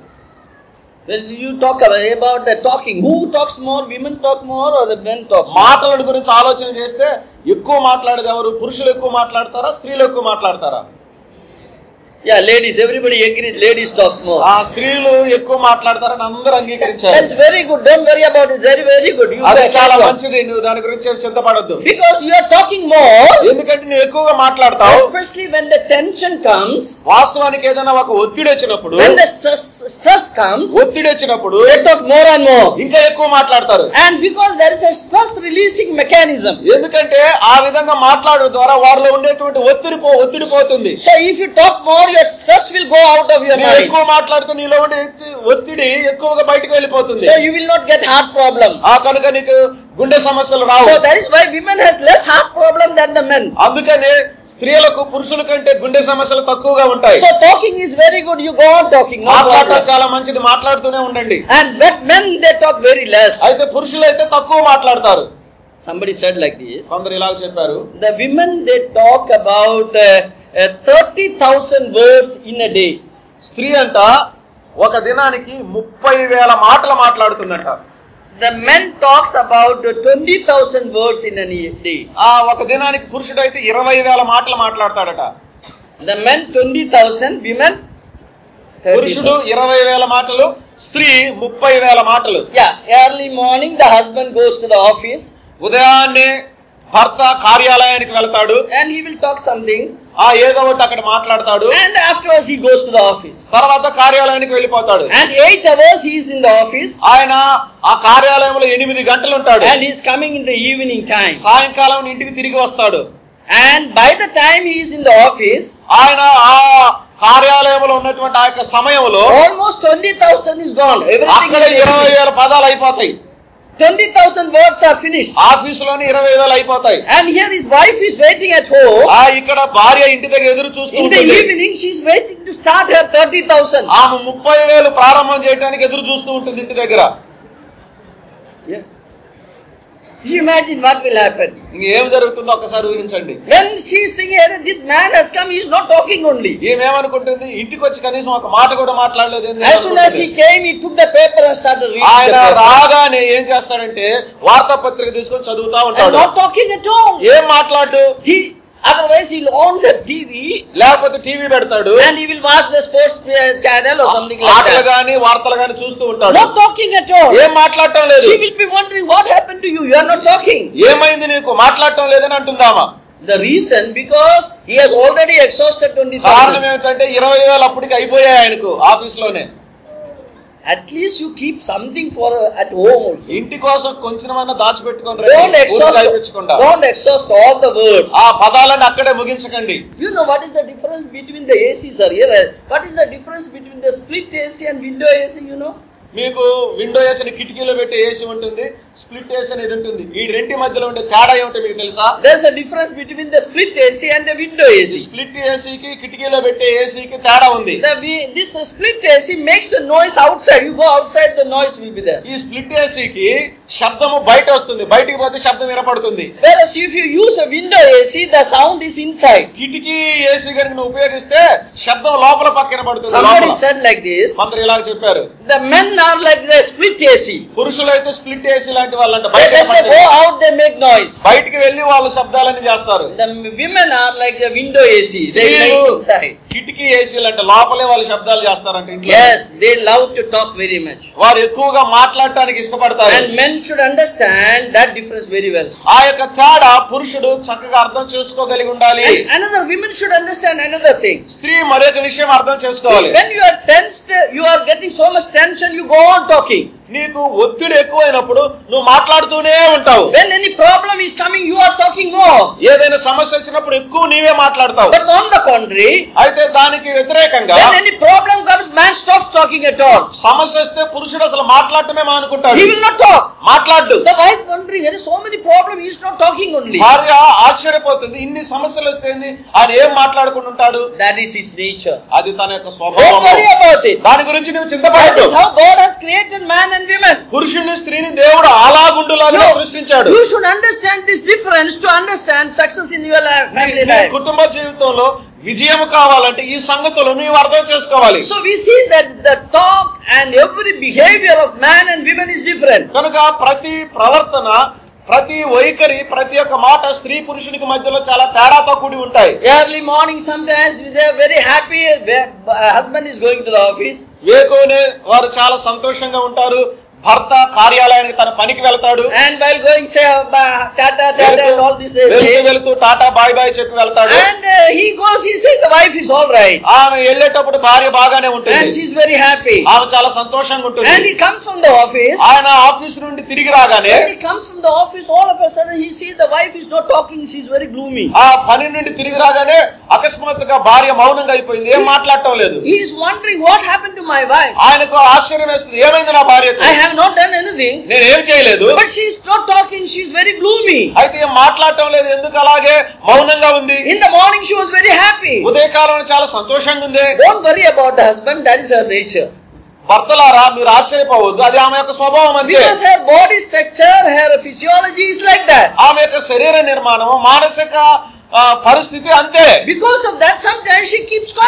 When you talk about, about the talking, who talks more? Women talk more or the men talk more? మాటల గురించి ఆలోచన చేస్తే ఎక్కువ మాట్లాడేది ఎవరు పురుషులు ఎక్కువ మాట్లాడతారా స్త్రీలు ఎక్కువ మాట్లాడతారా Yeah, ladies, everybody agrees. Ladies talks more. ఆ స్త్రీలు ఎక్కువ మాట్లాడతారని అందరూ అంగీకరించారు That's very good. Don't worry about it. Very, very good. You అది better చాలా talk. మంచిది నువ్వు దాని గురించి ఏం చింతపడద్దు Because you are talking more, ఎందుకంటే నువ్వు ఎక్కువగా మాట్లాడతావు especially when the tension comes, వాస్తవానికి ఏదైనా ఒక ఒత్తిడి వచ్చినప్పుడు when the stress, stress comes, ఒత్తిడి వచ్చినప్పుడు they talk more and more. ఇంకా ఎక్కువ మాట్లాడతారు And because there is a stress releasing mechanism. ఎందుకంటే ఆ విధంగా మాట్లాడడం ద్వారా వారిలో ఉండేటువంటి ఒత్తిడి పో ఒత్తిడి పోతుంది So if you talk more, your stress will go out of your నువ్వు mind. ఎక్కువ మాట్లాడితే నీలో ఉండే ఎత్తి- ఒత్తిడి ఎక్కువగా బయటకు వెళ్ళిపోతుంది So you will not get heart problem. ఆ కనుక నీకు గుండె సమస్యలు రావు So that is why women has less heart problem than the men. అందుకనే స్త్రీలకు పురుషుల కంటే గుండె సమస్యలు తక్కువగా ఉంటాయి So talking is very good. You go on talking. No మాట్లాడటం problem. చాలా మంచిది మాట్లాడుతూనే ఉండండి And but men they talk very less. అయితే పురుషులు అయితే తక్కువ మాట్లాడతారు Somebody said like this. కొందరు ఇలాగ చెప్పారు The women they talk about uh, uh, 30,000 words in a day. స్త్రీ అంట ఒక దినానికి ముప్పై వేల మాటలు మాట్లాడుతుందంట the man talks about 20,000 words in a day. ఆ ఒక దినానికి పురుషుడు అయితే ఇరవై వేల మాటలు మాట్లాడతాడట The men 20,000, women పురుషుడు 30,000. ఇరవై వేల మాటలు స్త్రీ ముప్పై వేల మాటలు Yeah, early morning the husband goes to the office ఉదయాన్నే భర్త కార్యాలయానికి వెళ్తాడు and he will talk something ఆ ఏదో ఒకటి అక్కడ మాట్లాడతాడు and afterwards he goes to the office. తర్వాత కార్యాలయానికి వెళ్ళిపోతాడు And 8 hours he is in the office ఆయన ఆ కార్యాలయంలో ఎనిమిది గంటలు ఉంటాడు and he is coming in the evening time. సాయంకాలం ఇంటికి తిరిగి వస్తాడు And by the time he is in the office, ఆయన ఆ కార్యాలయంలో ఉన్నటువంటి ఆ యొక్క సమయంలో almost 20,000 is gone. Everything అక్కడ is ఇరవై finished. వేల పదాలు అయిపోతాయి 20,000 words are finished. ఆఫీసులోని ఇరవై వేలు అయిపోతాయి And here his wife is waiting at home. ఆ ఇక్కడ భార్య ఇంటి దగ్గర ఎదురు చూస్తూ In the ఉంటుంది evening, she is waiting to start her 30,000. ఆమె ముప్పై వేలు ప్రారంభం చేయడానికి ఎదురు చూస్తూ ఉంటుంది ఇంటి దగ్గర Yeah. You imagine what will happen. ఇంకేం జరుగుతుందో ఒక్కసారి ఊహించండి When she is thinking, "Arey, this man has come, he is not talking only. ఏమేమనుకుంటుంది ఇంటికి వచ్చి కనీసం ఒక మాట కూడా మాట్లాడలేదు ఏంది As soon as he అనుకుంటుంది. came, he took the paper and started reading ఆయన the paper. రాగానే ఏం చేస్తాడంటే వార్తాపత్రిక తీసుకొని చదువుతా And ఉంటాడు not talking at all. ఏం మాట్లాడు He, otherwise he'll on the TV లేకపోతే టీవీ పెడతాడు and he will watch the sports uh, channel or something like ఆటలు that. గాని వార్తలు గాని చూస్తూ ఉంటాడు Not talking at all. ఏం మాట్లాడటం లేదు She will be wondering what happened to you. You are not talking. ఏమైంది నీకు మాట్లాడటం లేదని అంటుందామా The reason because he has already exhausted కారణం 20,000. ఏమిటంటే ఇరవై వేలు అప్పటికి అయిపోయాయి ఆయనకు ఆఫీస్ లోనే At least you keep something for uh, at home. also. ఇంటి కోసం కొంచెమన్నా దాచిపెట్టుకొని Don't రండి. పూర్తిగా exhaust. అయిపించకుండా Don't exhaust all the words. ఆ పదాలను అక్కడే ముగించకండి You know what is the difference between the AC, sir? Here, what is the difference between the split AC and window AC? You know. మీకు window వేసిన కిటికీలో పెట్టే AC ఉంటుంది split AC అనేది ఉంటుంది ఈ రెంటి మధ్యలో ఉండే తేడా ఏమిటో మీకు తెలుసా There's a difference between the split AC and the window AC. Split ఏసీకి కిటికీలో పెట్టే ఏసీకి తేడా ఉంది The we- this uh, split AC makes the noise outside. You go outside, the noise will be there. ఈ స్ప్లిట్ ఏసీకి శబ్దము బయట వస్తుంది బయటికి పోతే శబ్దం వినపడుతుంది Whereas if you use a window AC, the sound is inside. కిటికీ ఏసీ కనుక నువ్వు ఉపయోగిస్తే శబ్దం లోపల పక్కన పడుతుంది Somebody లోపల. said like this. కొందరు ఇలా చెప్పారు The men are like the split AC. పురుషులు అయితే స్ప్లిట్ ఏసీ లాంటి వాళ్ళంట They, బయట when they వినపడుతుంది. go out, they make noise. బయటికి వెళ్ళి వాళ్ళు శబ్దాలన్నీ చేస్తారు The women are like the window AC. They స్త్రీలు like inside. కిటికీ ఏసీలు అంటే లోపలే వాళ్ళు శబ్దాలు చేస్తారంట ఇంట్లో Yes, they love to talk very much. వారు ఎక్కువగా మాట్లాడటానికి ఇష్టపడతారు And men should understand that difference very well. ఆ యొక్క తేడా పురుషుడు చక్కగా అర్థం చేసుకోగలిగి ఉండాలి And another women should understand another thing. స్త్రీ మరొక విషయం అర్థం See, చేసుకోవాలి when you are tensed, you are getting so much tension, you go on talking. నీకు ఒత్తిడి ఎక్కువైనప్పుడు నువ్వు మాట్లాడుతూనే ఉంటావు When any problem is coming, you are talking more. ఏదైనా సమస్య వచ్చినప్పుడు ఎక్కువ నీవే మాట్లాడతావు But on the contrary, అయితే దానికి వ్యతిరేకంగా when any problem comes, man stops talking at all. సమస్య వస్తే పురుషుడు అసలు మాట్లాడటమే మానుకుంటాడు He will not talk. మాట్లాడు The wife wondering, there is so many problems, he is not talking only. భార్య ఆశ్చర్యపోతుంది ఇన్ని సమస్యలు వస్తే ఏంది? ఆయన ఏం మాట్లాడుకుంటూ ఉంటాడు That is his nature. అది తన యొక్క Don't స్వభావం worry about it. దాని గురించి నువ్వు That చింతపడదు is how God has created man and women. పురుషుణ్ణి స్త్రీని దేవుడు అలాగుండులాగా You- సృష్టించాడు You should understand this difference to understand success in your life, నీ- family నీ life. కుటుంబ జీవితంలో విజయం కావాలంటే ఈ సంగతులు నువ్వు అర్థం చేసుకోవాలి So we see that the talk and every behavior of man and women is different. కనుక ప్రతి ప్రవర్తన ప్రతి వైఖరి ప్రతి ఒక్క మాట స్త్రీ పురుషునికి మధ్యలో చాలా తేడాతో కూడి ఉంటాయి Early morning, sometimes they are very happy. their Husband is going to the office. వేకోనే వారు చాలా సంతోషంగా ఉంటారు భర్త కార్యాలయానికి తన పనికి వెళ్తాడు And while going, say, uh, tata, tata, and all this, they వెళ్తూ say. వెళ్తూ టాటా బాయ్ బాయ్ చెప్పి వెళ్తాడు And uh, he goes, he says, the wife is all right. ఆమె వెళ్ళేటప్పుడు భార్య బాగానే And ఉంటుంది she's very happy. ఆమె చాలా సంతోషంగా And ఉంటుంది he comes from the office. ఆయన ఆఫీస్ నుండి తిరిగి రాగానే When he comes from the office, all of a sudden he sees the wife is not talking, she's very gloomy. ఆ పని నుండి తిరిగి రాగానే అకస్మాత్తుగా భార్య మౌనంగా అయిపోయింది ఏం మాట్లాడటం లేదు He is wondering what happened to my wife. ఆయనకు ఆశ్చర్యం వేస్తుంది ఏమైంది నా భార్యకు I have not done anything. నేను ఏం చేయలేదు But she's not talking, she's very gloomy. అయితే ఏం మాట్లాడటం లేదు ఎందుకు అలాగే మౌనంగా ఉంది In the morning, she was very happy. ఉదయకాలం చాలా సంతోషంగా ఉంది Don't worry about the husband, that is her nature. భర్తలారా మీరు ఆశ్చర్యపోవద్దు అది ఆమె యొక్క స్వభావం అంతే Because her body structure, her physiology is like that. ఆమె యొక్క శరీర నిర్మాణము మానసిక ఆ, పరిస్థితి అంతే Because of that, sometimes she keeps quiet.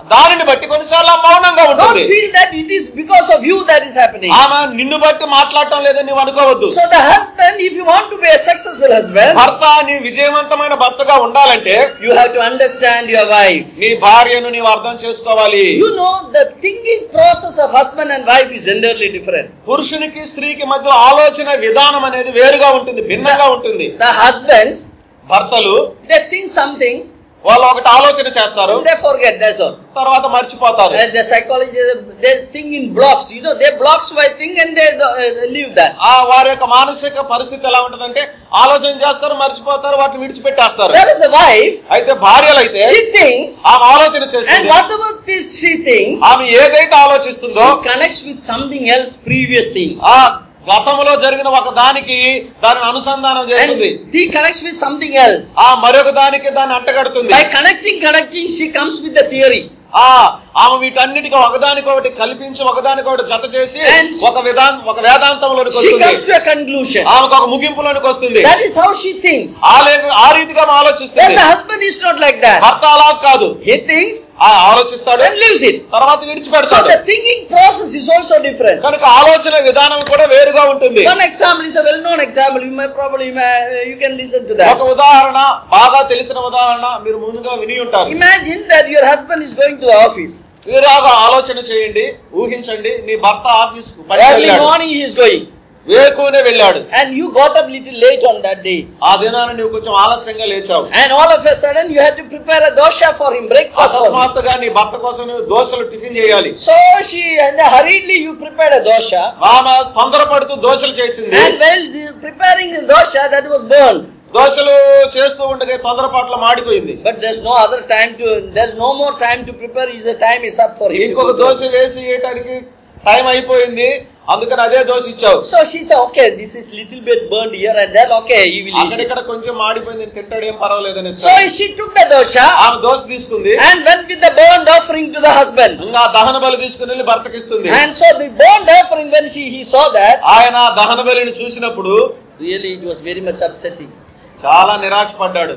దానిని బట్టి కొన్నిసార్లు ఆమె మౌనంగా Don't ఉంటుంది feel that it is because of you that is happening. ఆమె నిన్ను బట్టి మాట్లాడటం లేదని నువ్వు అనుకోవద్దు So the husband, if you want to be a successful husband, భర్త నీ విజయవంతమైన భర్తగా ఉండాలంటే you have to understand your wife. నీ భార్యను నీవు అర్థం చేసుకోవాలి You know, the thinking process of husband and wife is entirely different. పురుషునికి స్త్రీకి మధ్య ఆలోచన విధానం అనేది వేరుగా ఉంటుంది భిన్నంగా ఉంటుంది The husbands, భర్తలు they think something, వాళ్ళు ఒకటి ఆలోచన చేస్తారు they forget, that's all. తర్వాత మర్చిపోతారు And the psychology, they think in blocks, you know, they blocks by thing and they, uh, they leave that. ఆ వారి యొక్క మానసిక పరిస్థితి ఎలా ఉంటుందంటే ఆలోచన చేస్తారు మర్చిపోతారు వాటిని విడిచిపెట్టేస్తారు Whereas the wife, అయితే భార్యలు అయితే she thinks, ఆమె ఆలోచన and చేస్తుంది whatever this she thinks, ఆమె ఏదైతే ఆలోచిస్తుందో she connects with something else, previous thing. ఆ గతంలో జరిగిన ఒక దానికి దానిని అనుసంధానం చేస్తుంది And she connects with something else. ఆ మరొక దానికి దాన్ని అంటగడుతుంది By connecting, connecting, she comes with the theory. ఆ ఆమె వీటన్నిటికీ ఒకదానికొకటి కల్పించి ఒకదానికొకటి జత చేసి And ఒక విధానం ఒక వేదాంతంలోనికి She comes వస్తుంది to a conclusion. ఆమెకు ఒక ముగింపులోనికి వస్తుంది That is how she thinks. ఆ లే- ఆ రీతిగా ఆమె Then ఆలోచిస్తుంది the husband is not like that. భర్త అలా కాదు He thinks ఆ ఆలోచిస్తాడు and leaves it. తర్వాత So విడిచిపెడతాడు the thinking process is also different. కనుక ఆలోచన విధానం కూడా వేరుగా ఉంటుంది One example is a well-known example. You may probably you, may, you can listen to ఒక that. ఉదాహరణ బాగా తెలిసిన ఉదాహరణ మీరు ముందుగా విని ఉంటారు Imagine that your husband is going to the office. వీరాగా ఆలోచన చేయండి ఊహించండి నీ భర్త office Early morning he is going, వేకునే వెళ్ళాడు and you got up little late on that day. ఆ దినాన నువ్వు కొంచెం ఆలస్యంగా లేచావు And all of a sudden you had to prepare a dosha for him, breakfast for him. అకస్మాత్తుగా నీ భర్త కోసం నువ్వు దోశలు టిఫిన్ చేయాలి So she, and hurriedly you prepared a dosha. ఆమె తొందరపడుతూ దోశలు చేసింది And while preparing the dosha, that was burned. దోశలు చేస్తూ ఉండగా తొందరపాట్ల మాడిపోయింది But there's no other time to, there's no more time to prepare. Is the time is up for him. to ఇంకొక prepare. Dosa వేసి వేయటానికి టైం అయిపోయింది అందుకని అదే దోశ ఇచ్చావు So she said, okay, this is little bit burned here and there. Okay, he will eat it. అక్కడిక్కడ కొంచెం మాడిపోయింది తింటాడు ఏం పర్వాలేదని So she took the dosha ఆమె దోశ తీసుకుంది and went with the burnt offering to the husband. ఇంకా దహన బలి తీసుకుని వెళ్ళి భర్తకి ఇస్తుంది And so the burnt offering, when she he saw that, ఆయన దహన బలిని చూసినప్పుడు really it was very much upsetting. చాలా నిరాశపడ్డాడు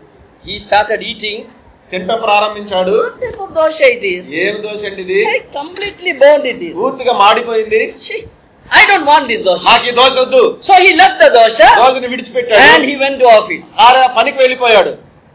He started eating. తింట ప్రారంభించాడు What type of dosha it is? ఏం దోశ అండి ఇది Hey, completely burned it is. పూర్తిగా మాడిపోయింది She, I don't want this dosha. నాకు ఈ దోశ వద్దు So he left the dosha దోశని and విడిచిపెట్టాడు he went to office. ఆ పనికి వెళ్ళిపోయాడు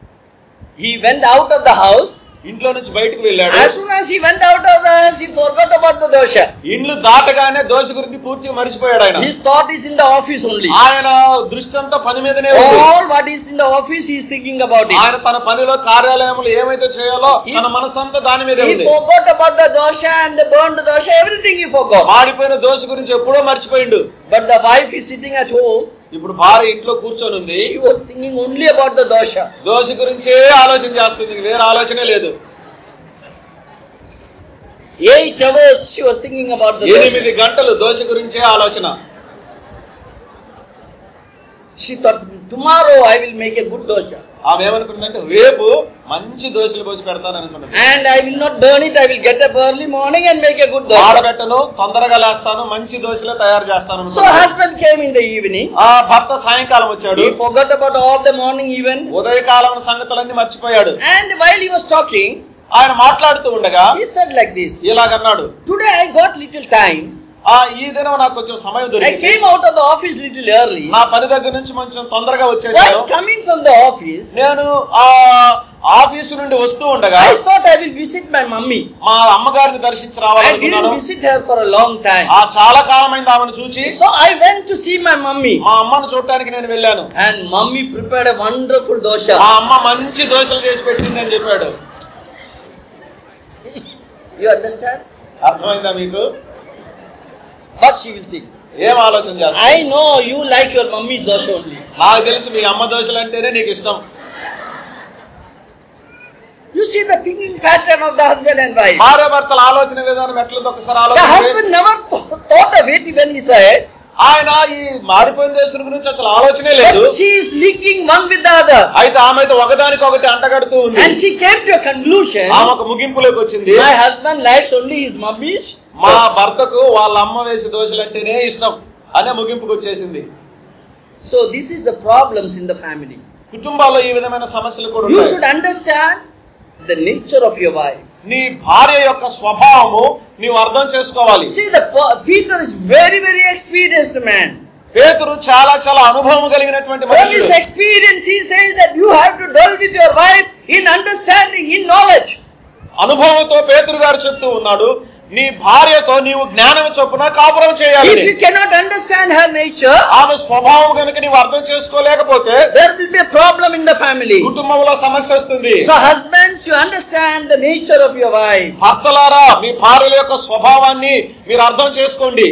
He went out of the house. ఇంట్లో నుంచి బయటకు వెళ్ళాడు As soon as he went out of the house, he forgot about the dosha. ఇండ్లు దాటగానే దోశ గురించి పూర్తిగా మర్చిపోయాడు ఆయన His thought is in the office only. ఆయన దృష్టి అంతా పని మీదనే ఉంది All what is in the office, he is thinking about it. ఆయన తన పనిలో కార్యాలయంలో ఏమైతే చేయాలో తన మనసంతా దాని మీదే He ఉంది forgot about the dosha and the burned dosha, everything he forgot. మాడిపోయిన దోశ గురించి ఎప్పుడో మర్చిపోయిండు But the wife is sitting at home. ఇప్పుడు భార్య ఇంట్లో కూర్చొని ఉంది She was thinking only about the dosha. Dosa గురించే ఆలోచన చేస్తుంది ఇంక వేరే ఆలోచనే లేదు Eight hours she was thinking about the ఎనిమిది dosha. గంటలు దోశ గురించే ఆలోచన She thought, tomorrow I will make a good dosha. ఆమె ఏమనుకుందంటే రేపు మంచి దోశలు పోసి పెడతాను అనుకున్నది And I will not burn it, I will get up early morning and make a good dosha. ఆడబెట్టను తొందరగా లేస్తాను మంచి దోశలే తయారు చేస్తాను So అనుకున్నది. husband came in the evening. ఆ భర్త సాయంకాలం వచ్చాడు He forgot about all the morning event. ఉదయకాలం సంగతులన్నీ మర్చిపోయాడు And while he was talking, ఆయన మాట్లాడుతూ ఉండగా he said like this. ఇలాగన్నాడు Today I got little time. ఆ ఈ దినం నాకు కొంచెం సమయం I దొరికింది came out of the office little early. నా పని దగ్గర నుంచి కొంచెం తొందరగా వచ్చేసాను While coming from the office, నేను ఆ ఆఫీసు నుండి వస్తూ ఉండగా I thought I will visit my mummy. మా అమ్మగారిని దర్శించి I రావాలనుకున్నాను didn't visit her for a long time. ఆ చాలా కాలమైంది ఆమెను చూచి So I went to see my mummy. మా అమ్మను చూడటానికి నేను వెళ్ళాను And mummy prepared a wonderful dosha. మా అమ్మ మంచి దోశలు చేసి పెట్టింది అని చెప్పాడు You understand? అర్థమైందా మీకు What she will think. ఏం ఆలోచన చేస్తా I know you like your mummy's dosha only. నాకు తెలుసు మీ అమ్మ దోశలు అంటేనే నీకు ఇష్టం You see the thinking pattern of the husband and wife. భార్య భర్తల ఆలోచన విధానం ఎట్లుంది ఒకసారి The ఆలోచన husband never th- thought of it when he said, ఆయన ఈ మారిపోయిన దేశం గురించి అసలు ఆలోచనే లేదు but she is linking one with the other. అయితే ఆమె అయితే ఒకదానికి ఒకటి అంటగడుతూ ఉంది And she came to a conclusion, ఆమె ఒక ముగింపులోకి వచ్చింది my husband likes only his mummy's. మా భర్తకు వాళ్ళ అమ్మ వేసి దోశలు అంటేనే ఇష్టం అనే ముగింపుకు వచ్చేసింది So this is the problems in the family. కుటుంబాల్లో ఈ విధమైన సమస్యలు కూడా You ఉంటాయి should understand the nature of your wife. నీ భార్య యొక్క స్వభావము నీవు అర్థం చేసుకోవాలి See, the Po- Peter is very, very experienced man. పేతురు చాలా చాలా అనుభవం కలిగినటువంటి From his మనుషుడు experience, he says that you have to dwell with your wife in understanding, in knowledge. అనుభవంతో పేతురు గారు చెప్తూ ఉన్నాడు నీ భార్యతో నీవు జ్ఞానం చొప్పున కాపురం చేయాలి If you cannot understand her nature, ఆమె స్వభావం కనుక నీవు అర్థం చేసుకోలేకపోతే there will be a problem in the family. కుటుంబంలో సమస్య వస్తుంది So, husbands, you understand the nature of your wife. భర్తలారా మీ భార్యల యొక్క స్వభావాన్ని మీరు అర్థం చేసుకోండి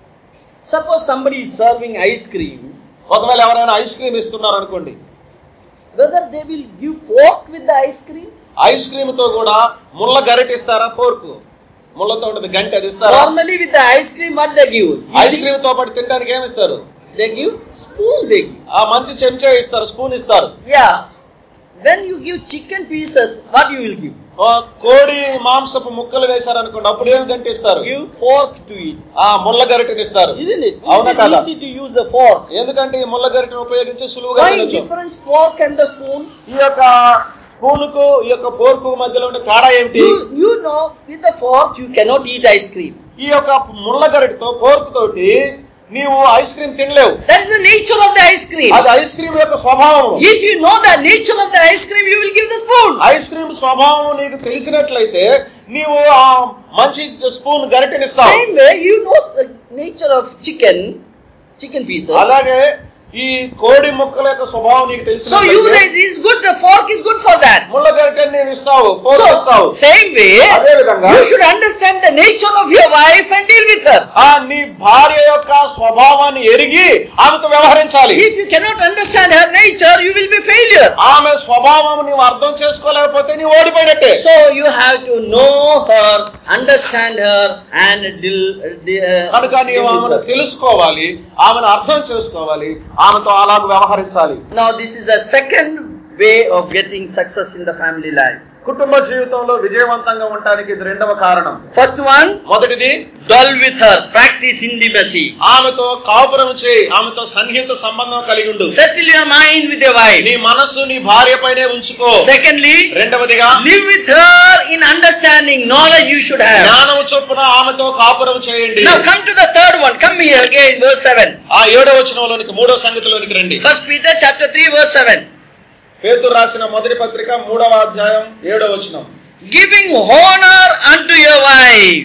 Suppose somebody is serving ice cream, ఒకవేళ ఎవరైనా ఐస్ క్రీమ్ ఇస్తున్నారు అనుకోండి whether they will give fork with the ice cream. Ice cream తో కూడా ముళ్ళ గరిట ఇస్తారా ఫోర్క్ ముళ్ళతో ఉంటుంది గంట అది ఇస్తారా Normally, with the ice cream, what they give? Ice cream తో పాటు తినడానికి ఏమి ఇస్తారు They give spoon. They give. ఆ మంచి చెంచా ఇస్తారు స్పూన్ ఇస్తారు Yeah. When you give chicken pieces, what you will give? ఆ కోడి మాంసపు ముక్కలు వేశారు అనుకోండి అప్పుడు ఏమి గంట ఇస్తారు Give fork to eat. ఆ ముళ్ళ గరిటని ఇస్తారు Isn't it? అవునా It కదా is easy to use the fork. ఎందుకంటే ఈ ముళ్ళ గరిటను ఉపయోగించి సులువుగా Why తినొచ్చు difference fork and the spoon? ఈ యొక్క స్పూనుకు ఈ యొక్క పోర్కు మధ్యలో ఉండే తేడా ఏమిటి You, you know, with the fork you cannot eat ice cream. ఈ యొక్క ముళ్ళ గరిటతో పోర్కు తోటి నీవు ఐస్ క్రీమ్ తినలేవు That is the nature of the ice cream. అది ఐస్ క్రీమ్ యొక్క స్వభావం If you know the nature of the ice cream, you will give the spoon. Ice cream స్వభావం నీకు తెలిసినట్లయితే నీవు ఆ మంచి స్పూన్ గరిటెనిస్తావు Same way, you know the nature of chicken, chicken pieces. అలాగే ఈ కోడి ముక్కల యొక్క స్వభావం నీకు So you తెలిసి it is good. The fork is good for that. ముళ్ళ గరిటెని నేను ఇస్తావు ఫోర్క్ ఇస్తావు So same way, అదే విధంగా you should understand the nature of your wife and deal with her. ఆ నీ భార్య యొక్క స్వభావాన్ని ఎరిగి ఆమెతో వ్యవహరించాలి If you cannot understand her nature, you will be failure. ఆమె స్వభావం నీవు అర్థం చేసుకోలేకపోతే నీవు ఓడిపోయినట్టే So you have to know her, understand her, and deal. de- uh, కనుక నీవు deal with ఆమెను her. తెలుసుకోవాలి ఆమెను అర్థం చేసుకోవాలి ఆమెతో అలాగ వ్యవహరించాలి Now this is the second way of getting success in the family life. కుటుంబ జీవితంలో విజయవంతంగా ఉండటానికి ఇది రెండవ కారణం First one, మొదటిది dwell with her, practice intimacy. ఆమెతో కాపురం చేయి ఆమెతో సన్నిహిత సంబంధం కలిగి ఉండు Settle your mind with your wife. నీ మనస్సు నీ భార్య పైనే ఉంచుకో Secondly, రెండవదిగా live with her in understanding, knowledge you should have. జ్ఞానము చొప్పున ఆమెతో కాపురం చేయండి Now come to the third one. Come here again, verse 7. ఆ ఏడవ వచనంలోనికి మూడో సంగతిలోనికి రండి First Peter chapter 3, verse 7. పేతురు రాసిన మొదటి పత్రిక మూడవ అధ్యాయం ఏడవ వచనం Giving honor unto your wife.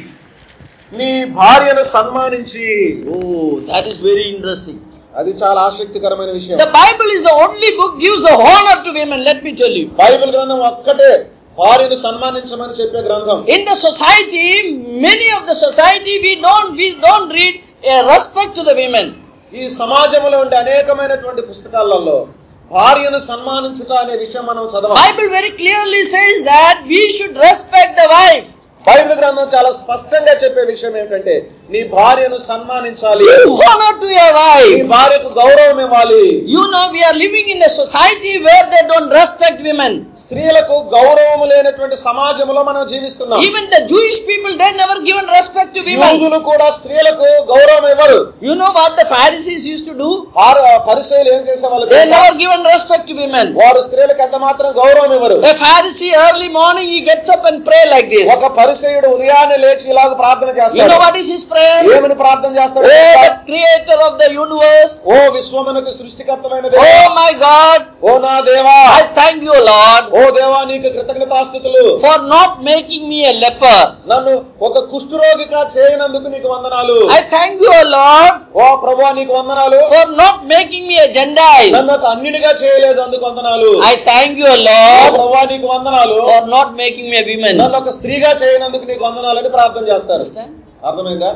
నీ భార్యను సన్మానించి Oh, that is very interesting. అది చాలా ఆసక్తికరమైన విషయం The Bible is the only book gives the honor to women, let me tell you. Bible గ్రంథం ఒక్కటే భార్యను సన్మానించమని చెప్పే గ్రంథం In the society, many of the society, we don't, we don't read a respect to the women. ఈ సమాజంలో ఉండే అనేకమైనటువంటి పుస్తకాలలో భార్యను సన్మానించుట అనే విషయం మనం చదవాలి Bible very clearly says that we should respect the wife. Bible గ్రంథం చాలా స్పష్టంగా చెప్పే విషయం ఏంటంటే నీ భార్యను సన్మానించాలి Give honor to your నీ wife. భార్యకు గౌరవం ఇవ్వాలి You know, we are living in a society where they don't respect women. స్త్రీలకు గౌరవం లేనటువంటి సమాజంలో మనం జీవిస్తున్నాం Even the Jewish people, they never given respect to women. యూదులు కూడా స్త్రీలకు గౌరవం ఇవ్వరు You know what the Pharisees used to do? పరిచయలు ఏం చేసేవాళ్ళు They తెలుసా? never given respect to women. వారు స్త్రీలకు ఎంత మాత్రం గౌరవం ఇవ్వరు A Pharisee early morning he gets up and pray like this. ఒక పరిచయుడు ఉదయాన్నే లేచి ఇలాగ ప్రార్థన You know చేస్తాడు what is his prayer? ఏమని ప్రార్థన చేస్తాడు Oh, the creator of the universe. Oh విశ్వమునకు సృష్టికర్తమైన Oh దేవా my God. ఓ నా దేవా I thank you, Lord, ఓ దేవా నీకు కృతజ్ఞతాస్థుతులు for not making me a leper. నన్ను ఒక కుష్ఠరోగిగా చేయనందుకు నీకు వందనాలు I thank you, Lord, ఓ ప్రభా నీకు వందనాలు for not making me a Gentile. నన్ను ఒక అన్యునిగా చేయలేదు అందుకు వందనాలు I thank you, oh Lord, ప్రభా నీకు వందనాలు for not making me a woman. నన్ను ఒక స్త్రీగా చేయనందుకు నీకు వందనాలని ప్రార్థన చేస్తారు Understand? అర్థమైందా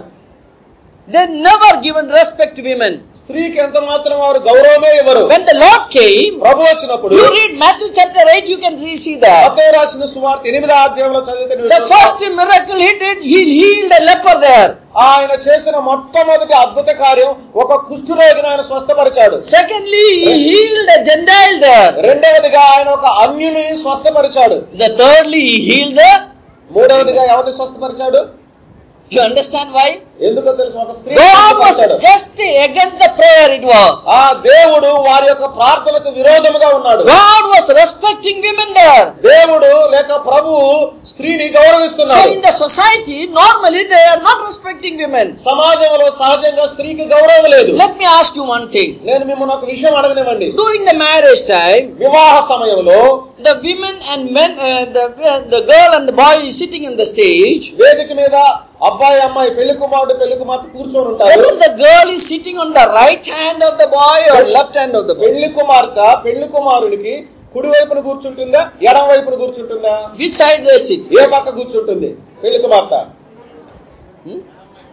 They never given respect to women. స్త్రీకి ఎంత మాత్రం వారు గౌరవమే ఇవ్వరు When the Lord came, ప్రభు వచ్చినప్పుడు you read Matthew chapter 8, you can see see that. మత్తయి రాసిన సువార్త ఎనిమిదో అధ్యాయంలో చదివితే నువ్వు The చూస్తావు. first miracle he did, he healed a leper there. ఆయన చేసిన మొట్టమొదటి అద్భుత కార్యం ఒక కుష్ఠరోగిని ఆయన స్వస్థపరిచాడు Secondly, he healed a Gentile there. రెండవదిగా ఆయన ఒక అన్యుని స్వస్థపరిచాడు The thirdly, he healed the. మూడవదిగా ఎవరిని స్వస్థపరిచాడు You understand why? ఎందుకో తెలుసు ఒక స్త్రీ God was ఉంటాడు just against the prayer it was. ఆ దేవుడు వారి యొక్క ప్రార్థనకు విరోధముగా ఉన్నాడు God was respecting women there. దేవుడు లేక ప్రభువు స్త్రీని So గౌరవిస్తున్నాడు in the society, normally they are not respecting women. సమాజంలో సహజంగా స్త్రీకి గౌరవం లేదు Let me ask you one thing. నేను మిమ్మల్ని ఒక విషయం అడగనివ్వండి During the marriage time, వివాహ సమయంలో the women and men, uh, the, the girl and the boy is sitting on the stage. వేదిక మీద అబ్బాయి అమ్మాయి పెళ్లి కుమారుడు పెళ్లి కుమార్తె కూర్చొని ఉంటారు Whether the girl is sitting on the right hand of the boy or left hand of the boy. పెళ్లి కుమార్తె పెళ్లి కుమారునికి కుడి వైపున కూర్చుంటుందా ఎడం వైపున కూర్చుంటుందా Which side they sit? ఏ పక్క కూర్చుంటుంది పెళ్లి కుమార్తె Hmm?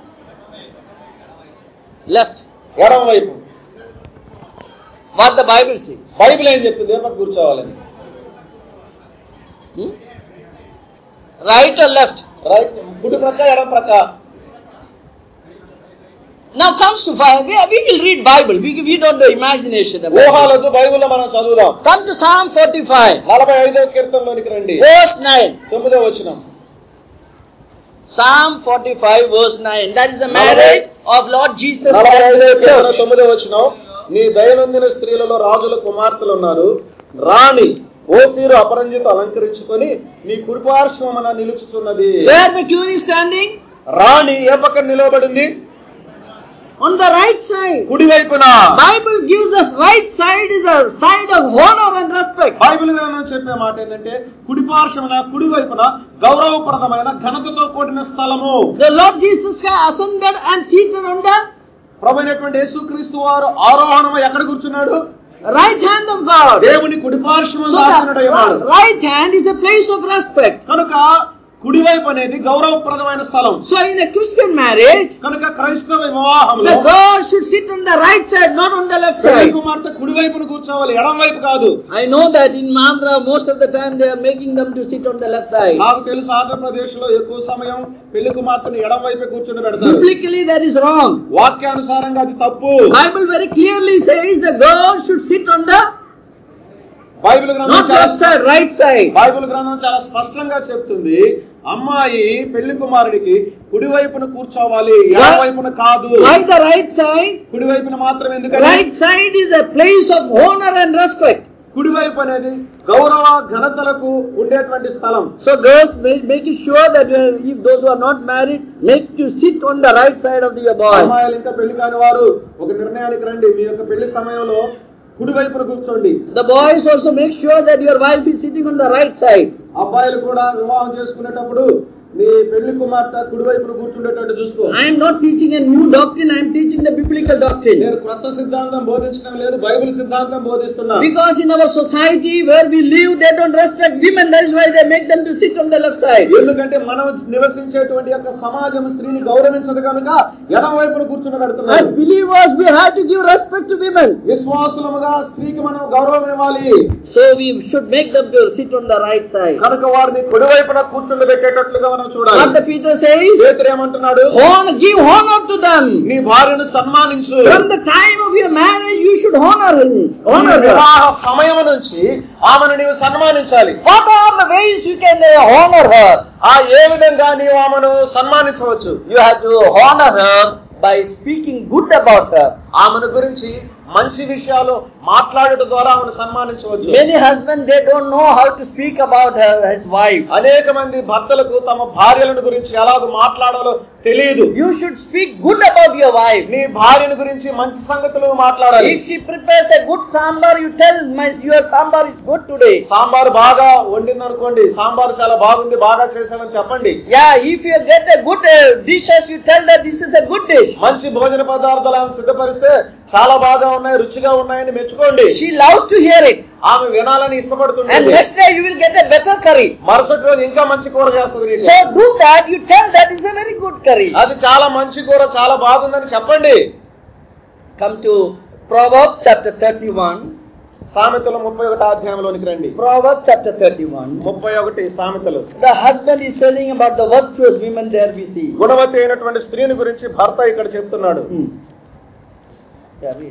Left. ఎడం వైపు What the Bible says. Bible ఏం చెప్తుంది ఏ పక్క కూర్చోవాలని Hmm? Right or left? Right కుడి ప్రక్క ఎడం ప్రక్క Now comes to five. We, we will read Bible. We, we don't do imagination. about it. ఊహాలతో బైబిల్లో మనం చదువుదాం Come to Psalm 45, నలభై ఐదవ కీర్తనలోనికి రండి verse 9. తొమ్మిదో వచనం Psalm 45, verse 9. That is the marriage of Lord Jesus నలభై and ఐదవ the కీర్తన church. తొమ్మిదో వచనం నీ దైనందిన స్త్రీలలో రాజుల కుమార్తెలు ఉన్నారు రాణి ఓఫీరు అపరంజిత అలంకరించుకొని నీ కుడిపార్శ్వమున నిలుచుతున్నది Where the queen is standing? రాణి ఏ పక్కన నిలవబడింది On the right side. కుడి వైపున Bible gives us right side is the side of honor and respect. Bible గ్రంథం చెప్పే మాట ఏంటంటే కుడి పార్శ్వమున కుడి వైపున గౌరవప్రదమైన ఘనతతో కూడిన స్థలము The Lord Jesus has ascended and seated on the ప్రభుత్వ యేసుక్రీస్తు వారు ఆరోహణం ఎక్కడ కూర్చున్నాడు right hand of God. దేవుని కుడి పార్శ్వము So ఆసనుడై ఉన్నాడు the right hand is the place of respect. కనుక కుడివైపు అనేది గౌరవప్రదమైన స్థలం So in a Christian marriage, కనుక క్రైస్తవ వివాహంలో the girl should sit on the right side, not on the left పెళ్లి side. కుమార్తె కుడి వైపున కూర్చోవాలి ఎడం వైపు కాదు I know that in Mandra, most of the time they are making them to sit on the left side. నాకు తెలుసు ఆంధ్రప్రదేశ్ లో ఎక్కువ సమయం పెళ్లి కుమార్తెను ఎడం వైపు కూర్చుని పెడతారు Biblically, that is wrong. వాక్యానుసారంగా అది తప్పు Bible very clearly says the girl should sit on the Bible గ్రంథం not చాలా left side, right side. Bible గ్రంథం చాలా స్పష్టంగా చెప్తుంది అమ్మాయి పెళ్లి కుమారుడికి కుడి వైపున కూర్చోవాలి ఎడం వైపున కాదు Why the right side? కుడి వైపున మాత్రం ఎందుకంటే Right side is a place of honor and respect. కుడి వైపు అనేది గౌరవ ఘనతలకు ఉండేటువంటి స్థలం So girls, make, make it sure that uh, if those who are not married, make to sit on the right side of your boy. అమ్మాయిలు ఇంకా పెళ్లి కాని వారు ఒక నిర్ణయానికి రండి మీ యొక్క పెళ్లి సమయంలో కుడి వైపున కూర్చోండి The boys also make sure that your wife is sitting on the right side. అబ్బాయిలు కూడా వివాహం చేసుకునేటప్పుడు నీ పెళ్లి కుమార్తె కుడి వైపున కూర్చుండేటట్టు చూసుకో I am not teaching a new doctrine, I am teaching the biblical doctrine. నేను క్రొత్త సిద్ధాంతం బోధించడం లేదు బైబిల్ సిద్ధాంతం బోధిస్తున్నా Because in our society where we live, they don't respect women, that is why they make them to sit on the left side. ఎందుకంటే మనం నివసించేటువంటి యొక్క సమాజం స్త్రీని గౌరవించదు కనుక ఎడం వైపున కూర్చుని As పెడుతున్నారు believers, we have to give respect to women. విశ్వాసులముగా స్త్రీకి మనం గౌరవం ఇవ్వాలి So we should make them to sit on the right side. కనుక వారిని కుడి వైపున కూర్చుండి పెట్టేటట్లుగా మనం What చూడాలి the Peter says, పేతురు ఏమంటున్నాడు honor, give honor to them. నీ భార్యను సన్మానించు From the time of your marriage, you should honor him. నీ Honor her. వివాహ సమయం నుంచి ఆమెను నీవు సన్మానించాలి What are the ways you can uh, honor her? ఆ ఏ విధంగా నీవు ఆమెను సన్మానించవచ్చు You have to honor her by speaking good about her. ఆమెను గురించి మంచి విషయాలు మాట్లాడట ద్వారా ఆమెను సన్మానించవచ్చు Many husbands they don't know how to speak about her his wife. అనేక మంది భర్తలకు తమ భార్యలను గురించి ఎలాగ మాట్లాడాలో తెలియదు You should speak good about your wife. నీ భార్యను గురించి మంచి సంగతులు మాట్లాడాలి If she prepares a good sambar, you tell my your sambar is good today. Sambar బాగా వండింది అనుకోండి సాంబార్ చాలా బాగుంది బాగా చేసామని చెప్పండి Yeah, if you get a good uh, dishes, you tell that this is a good dish. మంచి భోజన పదార్థాలు ఆమె సిద్ధపరిస్తే చాలా బాగా ఉన్నాయి రుచిగా ఉన్నాయని మెచ్చుకోండి She loves to hear it. ఆమె వినాలని And ఇష్టపడుతుంది next day you will get a better curry. మరుసటి రోజు ఇంకా మంచి కూర చేస్తుంది నీకు. So do that, you tell that is a very good curry. అది చాలా మంచి కూర చాలా బాగుందని చెప్పండి Come to Proverbs chapter 31. సామెతలు ముప్పై ఒకటి అధ్యాయంలోనికి రండి Proverbs chapter 31. ముప్పై ఒకటి సామెతలు The husband is telling about the virtuous women there we see. గుణవతి అయినటువంటి స్త్రీని గురించి భర్త ఇక్కడ చెప్తున్నాడు Hmm. Yeah, read.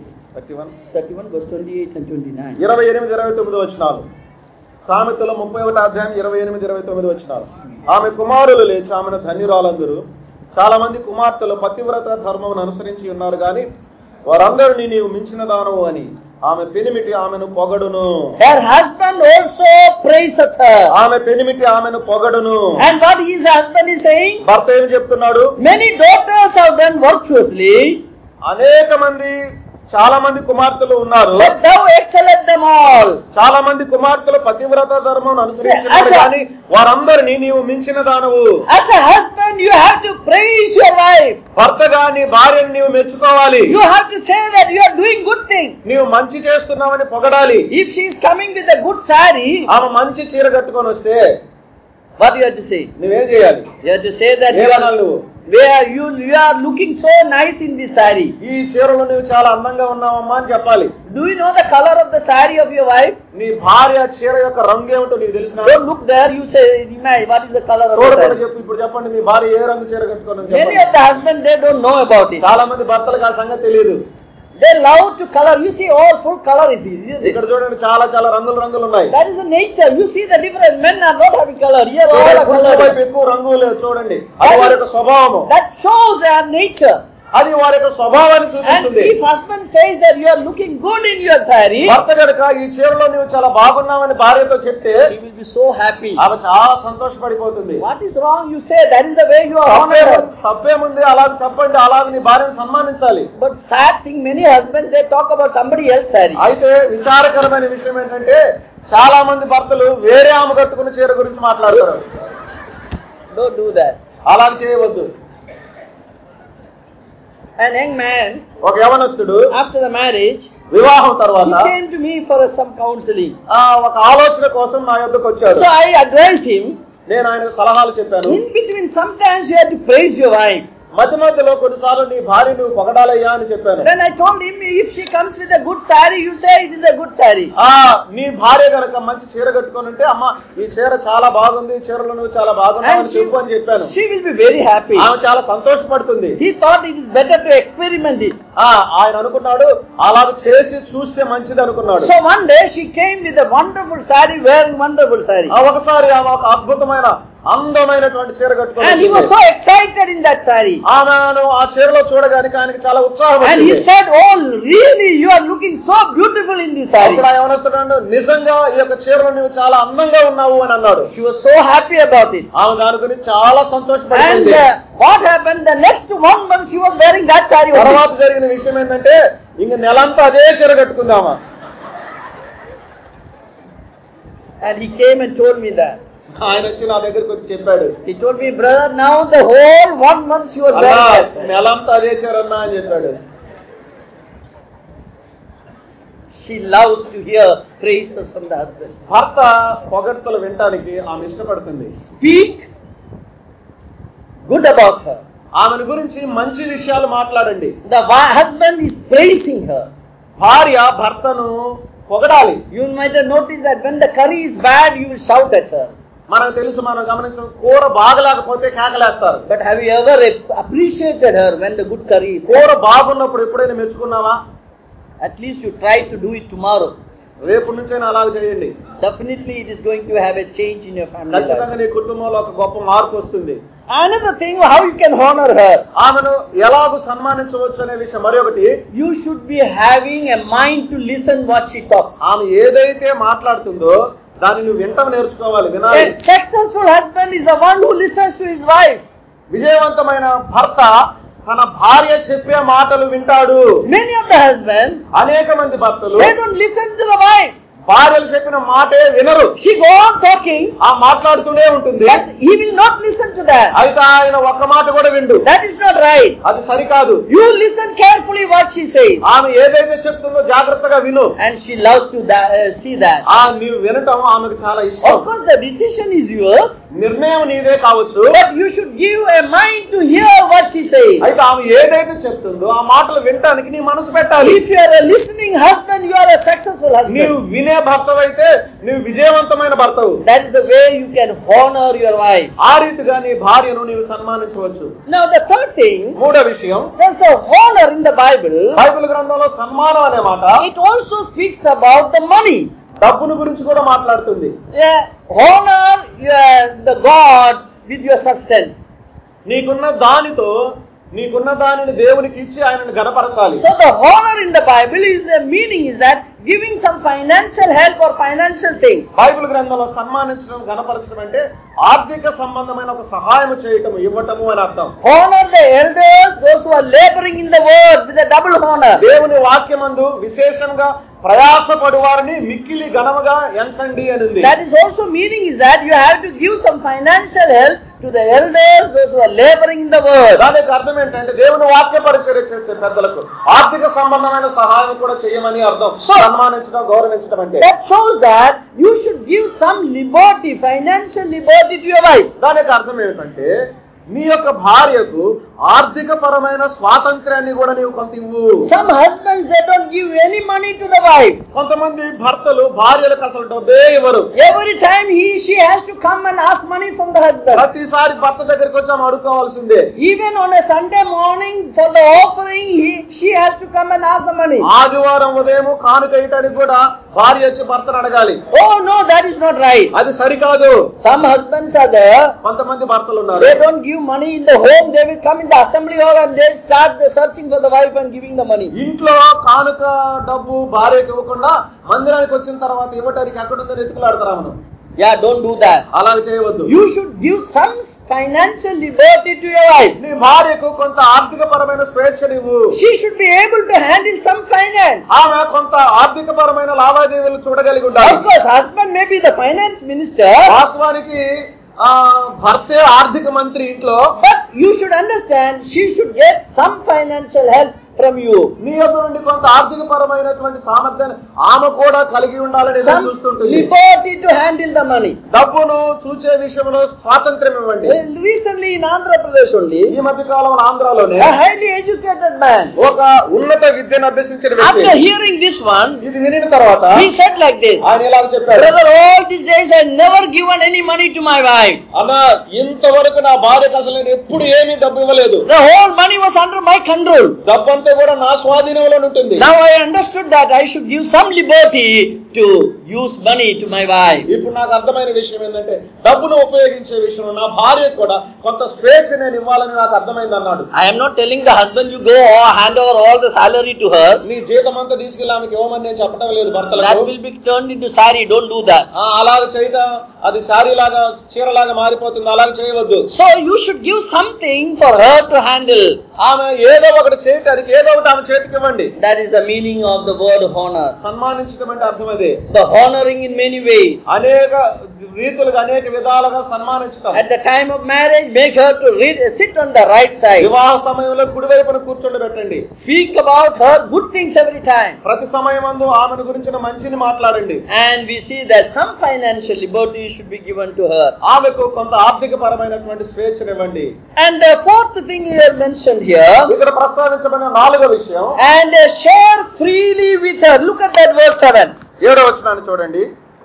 31 verse 28 and 29. ఇరవై ఎనిమిది ఇరవై తొమ్మిది వచ్చినాలు సామెతలు ముప్పై ఒకటి అధ్యాయం ఇరవై ఎనిమిది ఇరవై తొమ్మిది వచ్చినాలు ఆమె కుమారులు లేచి ఆమెను ధన్యురాలందరూ చాలా మంది కుమార్తెలు పతివ్రత ధర్మం అనుసరించి ఉన్నారు గాని వారందరినీ నీవు మించిన దానవు అని ఆమె పెనిమిటి ఆమెను పొగడును Her husband also praiseth her. ఆమె పెనిమిటి ఆమెను పొగడును And what his husband is saying? భర్త ఏం చెప్తున్నాడు Many daughters have done virtuously, అనేక మంది చాలా మంది కుమార్తెలు ఉన్నారు but thou excelled them all. చాలా మంది కుమార్తెలు పతివ్రత ధర్మం అనుసరించారు అస- కానీ వారందరినీ నీవు మించిన దానవు As a husband, you have to praise your wife. భర్తగా నీ భార్యను నీవు మెచ్చుకోవాలి You have to say that you are doing good thing. నీవు మంచి చేస్తున్నావని పొగడాలి If she is coming with a good sari, ఆమె మంచి చీర కట్టుకొని వస్తే what you have to say? నువ్వేం చేయాలి You have to say that you ఏమనాలి are, నువ్వు where you, you are looking so nice in this sari. ఈ చీరలో నువ్వు చాలా అందంగా ఉన్నావమ్మా అని చెప్పాలి Do you know the color of the sari of your wife? నీ భార్య చీర యొక్క రంగు ఏమిటో నీకు తెలిసిన Don't look there, you say, "Imagine, what is the color of the చూడకుండా sari? చెప్పు ఇప్పుడు చెప్పండి మీ భార్య ఏ రంగు చీర కట్టుకొని ఉంది Many చెప్పండి. of the husbands, they don't know about it. చాలా మంది భర్తలకు ఆ సంగతి తెలియదు They love to color. You see, all full color is easy. ఇక్కడ చూడండి చాలా చాలా రంగులు రంగులు ఉన్నాయి That is the nature. You see the different men are not having color. Here all చూడండి, are పురుషుల వైపు colored. ఎక్కువ రంగులు లేవు చూడండి అది వారి యొక్క స్వభావము That shows their nature. అది వారి యొక్క స్వభావాన్ని And చూపిస్తుంది if husband says that you are looking good in your sari, భర్త కనుక ఈ చీరలో నువ్వు చాలా బాగున్నావని భార్యతో చెప్తే he will be so happy. ఆమె చాలా సంతోషపడిపోతుంది What is wrong? You say that is the way you are తప్పేముంది honored. తప్పేముంది అలాగ చెప్పండి అలాగ నీ భార్యను సన్మానించాలి But sad thing, many husbands they talk about somebody else sari. అయితే విచారకరమైన విషయం ఏంటంటే చాలా మంది భర్తలు వేరే ఆమె కట్టుకున్న చీర గురించి మాట్లాడతారు Don't do that. అలాగ చేయవద్దు An young man ఒక యవనస్తుడు after the marriage, వివాహం he తర్వాత came to me for some counseling. ఆ, ఒక ఆలోచన కోసం నా యొద్దకు వచ్చాడు So I advise him. నేను ఆయనకు సలహాలు చెప్పాను In between, sometimes you have to praise your wife. మధ్య మధ్యలో కొన్నిసార్లు నీ భార్య నువ్వు పొగడాలయ్యా అని చెప్పాను Then I told him, if she comes with a good sari, you say it is a good sari. ఆ నీ భార్య కనుక మంచి చీర కట్టుకొని ఉంటే అమ్మ ఈ చీర చాలా బాగుంది ఈ చీరలో నువ్వు చాలా బాగున్నావు And అని she, చెప్పు అని చెప్పాను she will be very happy. ఆమె చాలా సంతోషపడుతుంది He thought it is better to experiment it. ఆ ఆయన అనుకున్నాడు అలాగ చేసి చూస్తే మంచిది అనుకున్నాడు So one day she came with a wonderful sari, wearing wonderful sari. ఆ ఒకసారి ఆమె ఒక అద్భుతమైన అందమైనటువంటి చీర కట్టుకొని And he was వచ్చింది. so excited in that sari. ఆమెను ఆ చీరలో చూడగానికి ఆయనకి చాలా ఉత్సాహం And he వచ్చింది. said, Oh, really, you are looking so beautiful in this sari. అప్పుడు ఆయన ఏమనిస్తున్నాడు నిజంగా ఈ యొక్క చీరలో నువ్వు చాలా అందంగా ఉన్నావు అని అన్నాడు She was so happy about it. ఆమె దాని గురించి చాలా And సంతోషపడింది uh, what happened? The next one month she was wearing that sari. only. తర్వాత జరిగిన విషయం ఏంటంటే ఇంక నెలంతా అదే చీర కట్టుకుంది ఆమె And he came and told me that. ఆయన వచ్చి నా దగ్గరికి వచ్చి చెప్పాడు He told me, brother, now the whole one month she was అన్నా wearing that sari. నెలంతా అదే చీర అన్నా అని చెప్పాడు She loves to hear praises from the husband. భర్త పొగడ్తలు వినటానికి ఆమె ఇష్టపడుతుంది Speak good about her. ఆమెను గురించి మంచి విషయాలు మాట్లాడండి The wi- husband is praising her. భార్య భర్తను పొగడాలి You might have noticed that when the curry is bad, you will shout at her. మనకు తెలుసు మనం గమనించిన కూర బాగలేకపోతే కేకలేస్తారు But have you ever ap- appreciated her when the good curry is? కూర బాగున్నప్పుడు ఎప్పుడైనా మెచ్చుకున్నావా At least you try to do it tomorrow. రేపు నుంచైనా అలాగ చేయండి Definitely, it is going to have a change in your family. life. ఖచ్చితంగా నీ కుటుంబంలో ఒక గొప్ప మార్పు వస్తుంది Another thing, how you can honor her. ఆమెను ఎలాగూ సన్మానించవచ్చు అనే విషయం మరి ఒకటి You should be having a mind to listen what she talks. ఆమె ఏదైతే మాట్లాడుతుందో దాన్ని నువ్వు వింటం నేర్చుకోవాలి వినాలి A successful husband is the one who listens to his wife. విజయవంతమైన భర్త తన భార్య చెప్పే మాటలు వింటాడు Many of the husbands, అనేక మంది భర్తలు they don't listen to the wife. భార్యలు చెప్పిన మాటే వినరు She go on talking, ఆ మాట్లాడుతూనే ఉంటుంది but he will not listen to that. అయితే ఆయన ఒక్క మాట కూడా విండు That is not right. అది సరికాదు You listen carefully what she says. ఆమె ఏదైతే చెప్తుందో జాగ్రత్తగా విను And she loves to tha- uh, see that. ఆ నీవు వినటం ఆమెకు చాలా ఇష్టం Of course, the decision is yours, నిర్ణయం నీదే కావచ్చు but you should give a mind to hear what she says. అయితే ఆమె ఏదైతే చెప్తుందో ఆ మాటలు వినటానికి నీ మనసు పెట్టాలి If you are a listening husband, you are a successful నీవు husband. వినే భర్తవైతే నువ్వు విజయవంతమైన భర్తవు That is the way you can honor your wife. ఆ రీతిగా నీ భార్యను నీవు సన్మానించవచ్చు Now, the third thing, మూడో విషయం there's the honor in the Bible. Bible గ్రంథంలో సన్మానం అనే మాట It also speaks about the money. డబ్బును గురించి కూడా మాట్లాడుతుంది Yeah, honor your, the God with your substance. నీకున్న దానితో నీకున్న దానిని దేవునికి ఇచ్చి ఆయనను గనపరచాలి So the honor in the Bible is a meaning is that giving some financial help or financial things. Bible గ్రంథంలో సన్మానించడం గనపరచడం అంటే ఆర్థిక సంబంధమైన ఒక సహాయం చేయటం ఇవ్వటము అని అర్థం Honor the elders, those who are laboring in the word with a double honor. దేవుని వాక్యమందు విశేషంగా ప్రయాసపడు వారిని మిక్కిలి ఘనముగా ఎంచండి అని ఉంది That is also meaning is that you have to give some financial help to the elders, those who are laboring in the word. దానికి అర్థం ఏంటంటే దేవుని వాక్య పరిచర్య చేసే పెద్దలకు ఆర్థిక సంబంధమైన సహాయం కూడా చేయమని అర్థం సన్మానించడం గౌరవించడం అంటే That shows that you should give some liberty, financial liberty to your wife. దానికి అర్థం ఏమిటంటే నీ యొక్క భార్యకు ఆర్థిక పరమైన స్వాతంత్ర్యాన్ని కూడా నీవు కొంత ఇవ్వు Some husbands they don't give any money to the wife. కొంతమంది భర్తలు భార్యలకు అసలు డబ్బే ఇవ్వరు Every time he she has to come and ask money from the husband. ప్రతిసారి భర్త దగ్గరికి వచ్చి ఆమె అడుక్కోవాల్సిందే Even on a Sunday morning for the offering, he, she has to come and ask the money. ఆదివారం ఉదయం కానుక వేయటానికి కూడా భార్య వచ్చి భర్తను అడగాలి Oh no, that is not right. అది సరికాదు Some husbands are there. కొంతమంది భర్తలు ఉన్నారు They don't give money in the home. They will come in the assembly hall and they start the searching for the wife and giving the money. ఇంట్లో కానుక డబ్బు భార్యకి ఇవ్వకుండా మందిరానికి వచ్చిన తర్వాత ఇవ్వటానికి ఎక్కడుందని ఎత్తుకులాడతారా మనం Yeah, don't do that. అలాగ చేయవద్దు You should give some financial liberty to your wife. నీ భార్యకు కొంత ఆర్థిక పరమైన స్వేచ్ఛ నీవు She should be able to handle some finance. ఆమె కొంత ఆర్థిక పరమైన లావాదేవీలు చూడగలిగి ఉండాలి Of course, husband may be the finance minister, వాస్తవానికి ఆ భర్తే ఆర్థిక మంత్రి ఇంట్లో but you should understand she should get some financial help from you. నీ యొద్ద నుండి కొంత ఆర్థిక పరమైనటువంటి సామర్థ్యాన్ని ఆమె కూడా కలిగి ఉండాలని ఎదురు Some చూస్తుంటుంది liberty to handle the money. డబ్బును చూచే విషయంలో స్వాతంత్ర్యం ఇవ్వండి Uh, Recently in Andhra Pradesh only, ఈ మధ్య కాలంలో ఆంధ్రాలోనే a highly educated man, ఒక ఉన్నత విద్యను అభ్యసించిన వ్యక్తి after hearing this one, ఇది వినిన తర్వాత he said like this, ఆయన ఇలాగ చెప్పాడు Brother, all these days I never given any money to my wife. అన్న ఇంతవరకు నా భార్యకు అసలు నేను ఎప్పుడు ఏమీ డబ్బు ఇవ్వలేదు The whole money was under my control. డబ్బు అంతా కూడా నా స్వాధీనంలో ఉంటుంది Now I understood that I should give some liberty to use money to my wife. ఇప్పుడు నాకు అర్థమైన విషయం ఏంటంటే డబ్బును ఉపయోగించే విషయంలో నా భార్యకు కూడా కొంత స్వేచ్ఛ నేను ఇవ్వాలని నాకు అర్థమైంది అన్నాడు I am not telling the husband you go or hand over all the salary to her. నీ జీతం అంతా తీసుకెళ్ళి ఆమెకి ఇవ్వమని నేను చెప్పడం లేదు That భర్తలకు will be turned into sari. Don't do that. ఆ, అలాగ చేయటం అది శారీ లాగా చీరలాగా మారిపోతుంది అలాగ చేయవద్దు So you should give something for her to handle. ఆమె ఏదో ఒకటి చేయటానికి ఏదో ఒకటి ఆమె చేతికి ఇవ్వండి That is the meaning of the word honor. సన్మానించడం అంటే అర్థం అదే The honoring in many ways. అనేక రీతులుగా అనేక విధాలుగా సన్మానించటం At the time of marriage, make her to read, sit on the right side. వివాహ సమయంలో కుడివైపున కూర్చొని పెట్టండి Speak about her good things every time. ప్రతి సమయమందు ఆమెను గురించిన మంచిని మాట్లాడండి And we see that some financial liberty should be given to her. ఆమెకు కొంత ఆర్థిక పరమైనటువంటి స్వేచ్ఛనివ్వండి And the fourth thing you have mentioned here, ఇక్కడ ప్రస్తావించబడిన నాలుగో విషయం and uh, share freely with her. Look at that verse 7. ఏడో వచనాన్ని చూడండి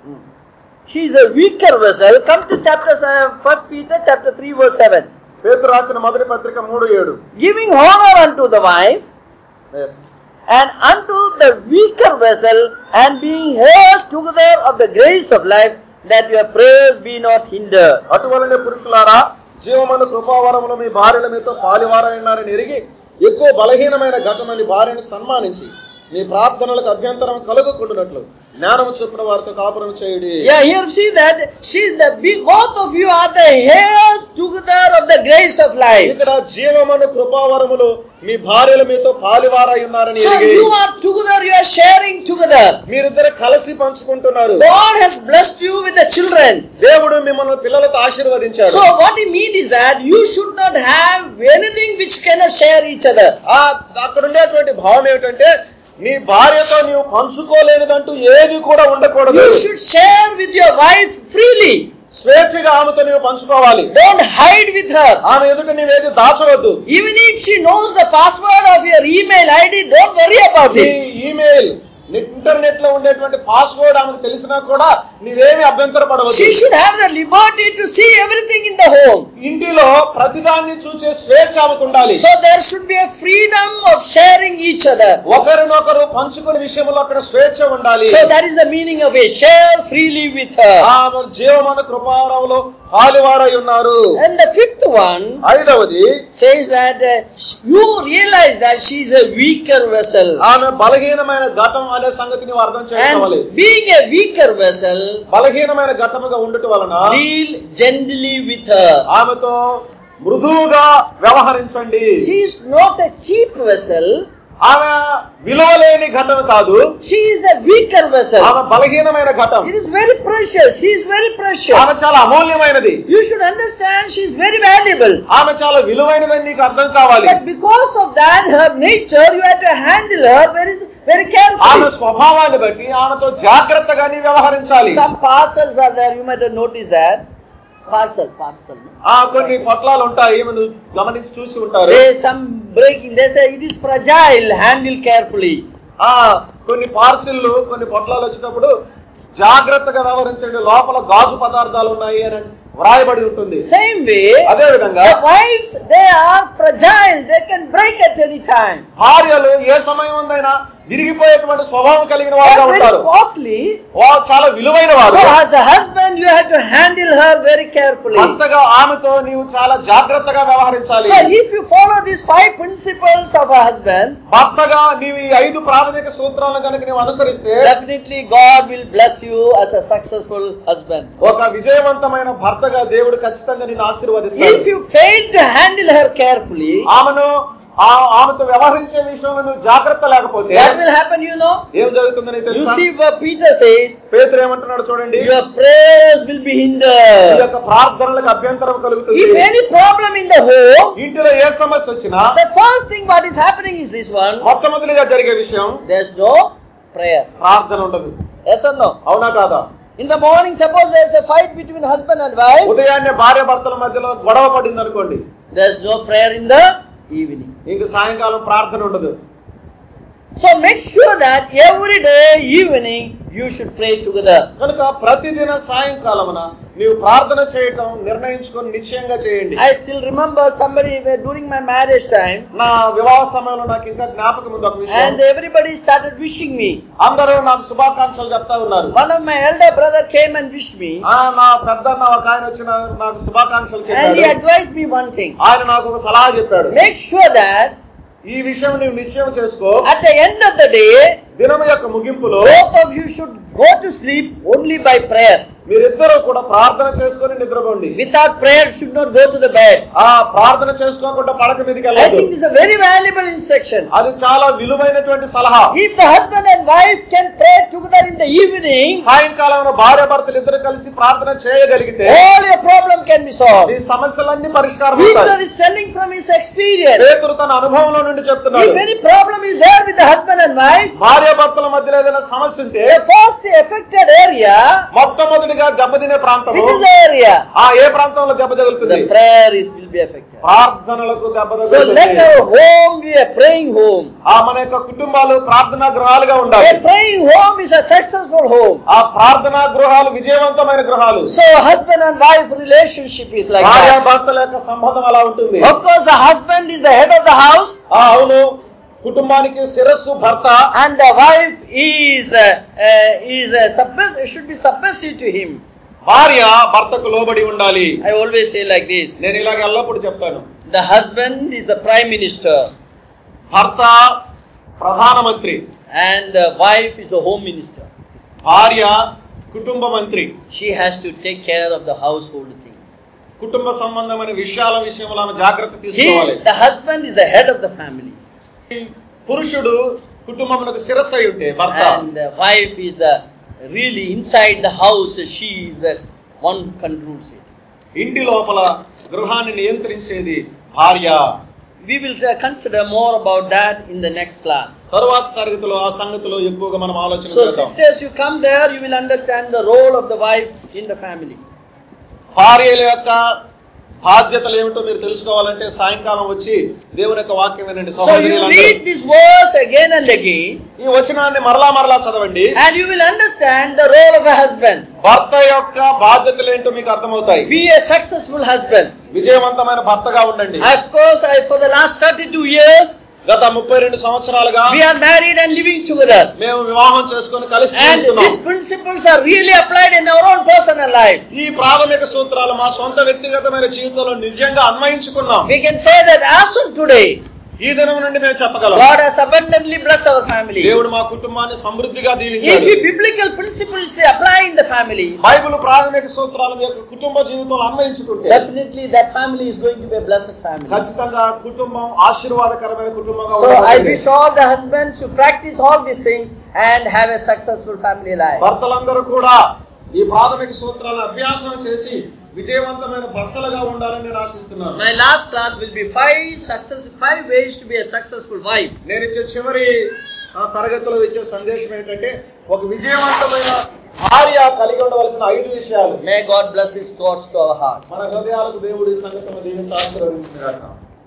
She is a weaker vessel. Come to chapter uh, 1 Peter chapter 3 verse 7. పేతురు రాసిన మొదటి పత్రిక మూడు ఏడు Giving honor unto the wife Yes. and unto the weaker vessel and being heirs together of the grace of life that your prayers be not hindered. అటువలనే పురుషులారా జీవమను కృపావరములు మీ భార్యల మీతో పాలివారైనారని ఎరిగి ఎక్కువ బలహీనమైన ఘటమని భార్యను సన్మానించి మీ ప్రార్థనలకు అభ్యంతరం కలుగుకుంటున్నట్లు జ్ఞానము చొప్పున వారితో కాపురం చేయుడి Yeah, here see that she is the be- both of you are the heirs together of the grace of life. ఇక్కడ జీవమను కృపావరములు మీ భార్యల మీతో పాలివారై ఉన్నారని So ఎరిగి you are together, you are sharing together. మీరిద్దరు కలిసి పంచుకుంటున్నారు God has blessed you with the children. దేవుడు మిమ్మల్ని పిల్లలతో ఆశీర్వదించాడు So what he means is that you should not have anything which cannot share each other. ఆ అక్కడ ఉండేటువంటి భావం ఏమిటంటే నీ భార్యతో నీవు పంచుకోలేనిదంటూ ఏది కూడా ఉండకూడదు You should share with your wife freely. స్వేచ్ఛగా ఆమెతో నీవు పంచుకోవాలి Don't hide with her. ఆమె ఎదుట నీవేది దాచవద్దు Even if she knows the password of your email ID, don't worry about నీ it. ఈమెయిల్ ఇంటర్నెట్ లో ఉండేటువంటి పాస్వర్డ్ ఆమెకు తెలిసినా కూడా నీవేమి అభ్యంతర పడవద్దు She should have the liberty to see everything in the home. ఇంటిలో ప్రతిదాన్ని చూసే స్వేచ్ఛ ఆమెకు ఉండాలి So there should be a freedom of sharing each other. ఒకరినొకరు పంచుకునే విషయంలో అక్కడ స్వేచ్ఛ ఉండాలి So that is the meaning of a share freely with her. ఆమె జీవమాన కృపారావులో పాలివారై ఉన్నారు And the fifth one ఐదవది says that uh, sh- you realize that she is a weaker vessel. ఆమె బలహీనమైన ఘటం అనే సంగతి నువ్వు అర్థం చేసుకోవాలి And being a weaker vessel, బలహీనమైన ఘటముగా ఉండటం వలన deal gently with her. ఆమెతో మృదువుగా వ్యవహరించండి She is not a cheap vessel. ఆమె విలువలేని ఘటన కాదు She is a weaker vessel. ఆమె బలహీనమైన ఘటం It is very precious. She is very precious. ఆమె చాలా అమూల్యమైనది You should understand she is very valuable. ఆమె చాలా విలువైనదని నీకు అర్థం కావాలి But because of that, her nature, you have to handle her very, very ఆమె carefully. స్వభావాన్ని బట్టి ఆమెతో జాగ్రత్తగా నీ వ్యవహరించాలి Some parcels are there. You might have noticed that. Parcel, parcel. no? ఆ కొన్ని పొట్లాలు ఉంటాయి మనం గమనించి చూసి ఉంటారు There is some breaking. They say it is fragile. Handle carefully. ఆ కొన్ని పార్సిల్లు కొన్ని పొట్లాలు వచ్చినప్పుడు జాగ్రత్తగా వ్యవహరించండి లోపల గాజు పదార్థాలు ఉన్నాయి అని వ్రాయబడి ఉంటుంది Same way, అదే విధంగా the wives they are fragile. They can break at any time. భార్యలు ఏ సమయం ఉందైనా విరిగిపోయేటువంటి స్వభావం కలిగిన They వారుగా are ఉంటారు very costly. వారు చాలా విలువైన వారు So as a husband, you have to handle her very carefully. అంతగా ఆమెతో నీవు చాలా జాగ్రత్తగా వ్యవహరించాలి So if you follow these five principles of a husband, భర్తగా నీవు ఈ ఐదు ప్రాథమిక సూత్రాలను కనుక నీవు అనుసరిస్తే definitely God will bless you as a successful husband. ఒక విజయవంతమైన భర్తగా దేవుడు ఖచ్చితంగా నిన్ను ఆశీర్వదిస్తాడు If you fail to handle her carefully, ఆమెను ఆ ఆమెతో వ్యవహరించే విషయంలో నువ్వు జాగ్రత్త లేకపోతే what will happen, you know? ఏం జరుగుతుందని You తెలుసా see what Peter says, పేతురు ఏమంటున్నాడు చూడండి your prayers will be ఈ hindered. యొక్క ప్రార్థనలకు అభ్యంతరం కలుగుతుంది If any problem in the home, ఇంటిలో ఏ సమస్య వచ్చినా the first thing what is happening is this one, మొట్టమొదటిగా జరిగే విషయం there's no prayer. ప్రార్థన ఉండదు Yes or no? అవునా కాదా In the morning, suppose there's a fight between husband and wife, ఉదయాన్నే భార్య భర్తల మధ్యలో గొడవ పడింది అనుకోండి there's no prayer in the evening. ఇంక సాయంకాలం ప్రార్థన ఉండదు So make sure that every day evening you should pray together. కనుక ప్రతిదిన సాయంకాలమున నీవు ప్రార్థన చేయటం నిర్ణయించుకొని నిశ్చయంగా చేయండి I still remember somebody were during my marriage time నా వివాహ సమయంలో నాకు ఇంకా జ్ఞాపకం ఉంది ఒక విషయం and everybody started wishing me. అందరూ నాకు శుభాకాంక్షలు చెప్తా ఉన్నారు One of my elder brother came and wished me ఆ నా పెద్ద నా ఒక ఆయన వచ్చిన నాకు శుభాకాంక్షలు and he చెప్పాడు advised me one thing. ఆయన నాకు ఒక సలహా చెప్పాడు Make sure that ఈ విషయం నువ్వు నిశ్చయం చేసుకో at the end of the day, దినం యొక్క ముగింపులో both of you should go to sleep only by prayer. మీరిద్దరూ కూడా ప్రార్థన చేసుకొని నిద్రపోండి Without prayer, you should not go to the bed. ఆ ప్రార్థన చేసుకోకుండా పడక మీదకి I వెళ్ళదు think this is a very valuable instruction. అది చాలా విలువైనటువంటి సలహా If the husband and wife can pray together in the evening, సాయంకాలంలో భార్య భర్తలు ఇద్దరు కలిసి ప్రార్థన చేయగలిగితే all your problem can be solved. ఈ సమస్యలన్నీ పరిష్కారం Peter అవుతాయి is telling from his experience. పేతురు తన అనుభవంలో నుండి చెప్తున్నాడు If any problem is there with the husband and wife, భార్య భర్తల మధ్యలో ఏదైనా సమస్య ఉంటే the first affected area, మొట్టమొదటిగా దెబ్బతినే ప్రాంతం which is the area? ఆ ఏ ప్రాంతంలో దెబ్బ తగులుతుంది The prayer is will be affected. ప్రార్థనలకు దెబ్బ So let తగులుతుంది our home be a praying home. ఆ మన యొక్క కుటుంబాలు ప్రార్థనా గృహాలుగా ఉండాలి A praying home is a successful home. ఆ ప్రార్థనా గృహాలు విజయవంతమైన గృహాలు So husband and wife relationship is like భార్య that. భర్తల యొక్క సంబంధం అలా ఉంటుంది Of course, the husband is the head of the house, ఆ అవును కుటుంబానికి శిరస్సు భర్త and the wife is uh, uh, is uh, submiss- should be submissive to him. భార్య భర్తకు లోబడి ఉండాలి I always say like this: నేను ఇలాగ ఎల్లప్పుడు చెప్తాను the husband is the prime minister, భర్త ప్రధానమంత్రి and the wife is the home minister. భార్య కుటుంబ మంత్రి She has to take care of the household things. కుటుంబ సంబంధమైన విషయాల విషయంలో ఆమె జాగ్రత్త He, తీసుకోవాలి the husband is the head of the family, ఈ పురుషుడు కుటుంబమునకు శిరస్సు అయి ఉంటే భర్త and the wife is the really inside the house. She is the one who controls it. ఇంటి లోపల గృహాన్ని నియంత్రించేది భార్య We will uh, consider more about that in the next class. తరువాత తరగతిలో ఆ సంగతిలో ఎక్కువగా మనం ఆలోచన So, చేద్దాం sisters, you come there, you will understand the role of the wife in the family. భార్యల యొక్క బాధ్యతలు ఏమిటో మీరు తెలుసుకోవాలంటే సాయంకాలం వచ్చి దేవుని యొక్క వాక్యం వినండి So, you సహోదరులందరూ. read this verse again and again, ఈ వచనాన్ని మరలా మరలా చదవండి and you will understand the role of a husband. భర్త యొక్క బాధ్యతలు ఏంటో మీకు అర్థమవుతాయి Be a successful husband. విజయవంతమైన భర్తగా ఉండండి Of course, I for the last 32 years, గత ముప్పై రెండు సంవత్సరాలుగా We are married and living together. మేము వివాహం చేసుకొని కలిసి And జీవిస్తున్నాం. these principles are really applied in our own personal life. ఈ ప్రాథమిక సూత్రాలు మా సొంత వ్యక్తిగతమైన జీవితంలో నిజంగా అన్వయించుకున్నాం We can say that as of today, ఈ దినం నుండి మేము చెప్పగలం God has abundantly blessed our family. దేవుడు మా కుటుంబాన్ని సమృద్ధిగా If దీవించాడు we biblical principles apply in the family, Bible ప్రాథమిక సూత్రాలు మీ యొక్క కుటుంబ జీవితంలో అన్వయించుకుంటే definitely that family is going to be a blessed family. ఖచ్చితంగా కుటుంబం ఆశీర్వాదకరమైన కుటుంబంగా So I ఉండబోతుంది. wish all the husbands to practice all these things and have a successful family life. భర్తలందరూ కూడా ఈ ప్రాథమిక సూత్రాలను అభ్యాసం చేసి విజయవంతమైన భర్తలుగా ఉండాలని నేను ఆశిస్తున్నాను My last class will be five success, five ways to be a successful wife. నేను ఇచ్చే చివరి ఆ, తరగతిలో ఇచ్చే సందేశం ఏంటంటే ఒక విజయవంతమైన భార్య కలిగి ఉండవలసిన ఐదు విషయాలు May God bless these thoughts to our hearts. మన హృదయాలకు దేవుడి సంగతం దీనితో ఆశీర్వదించిన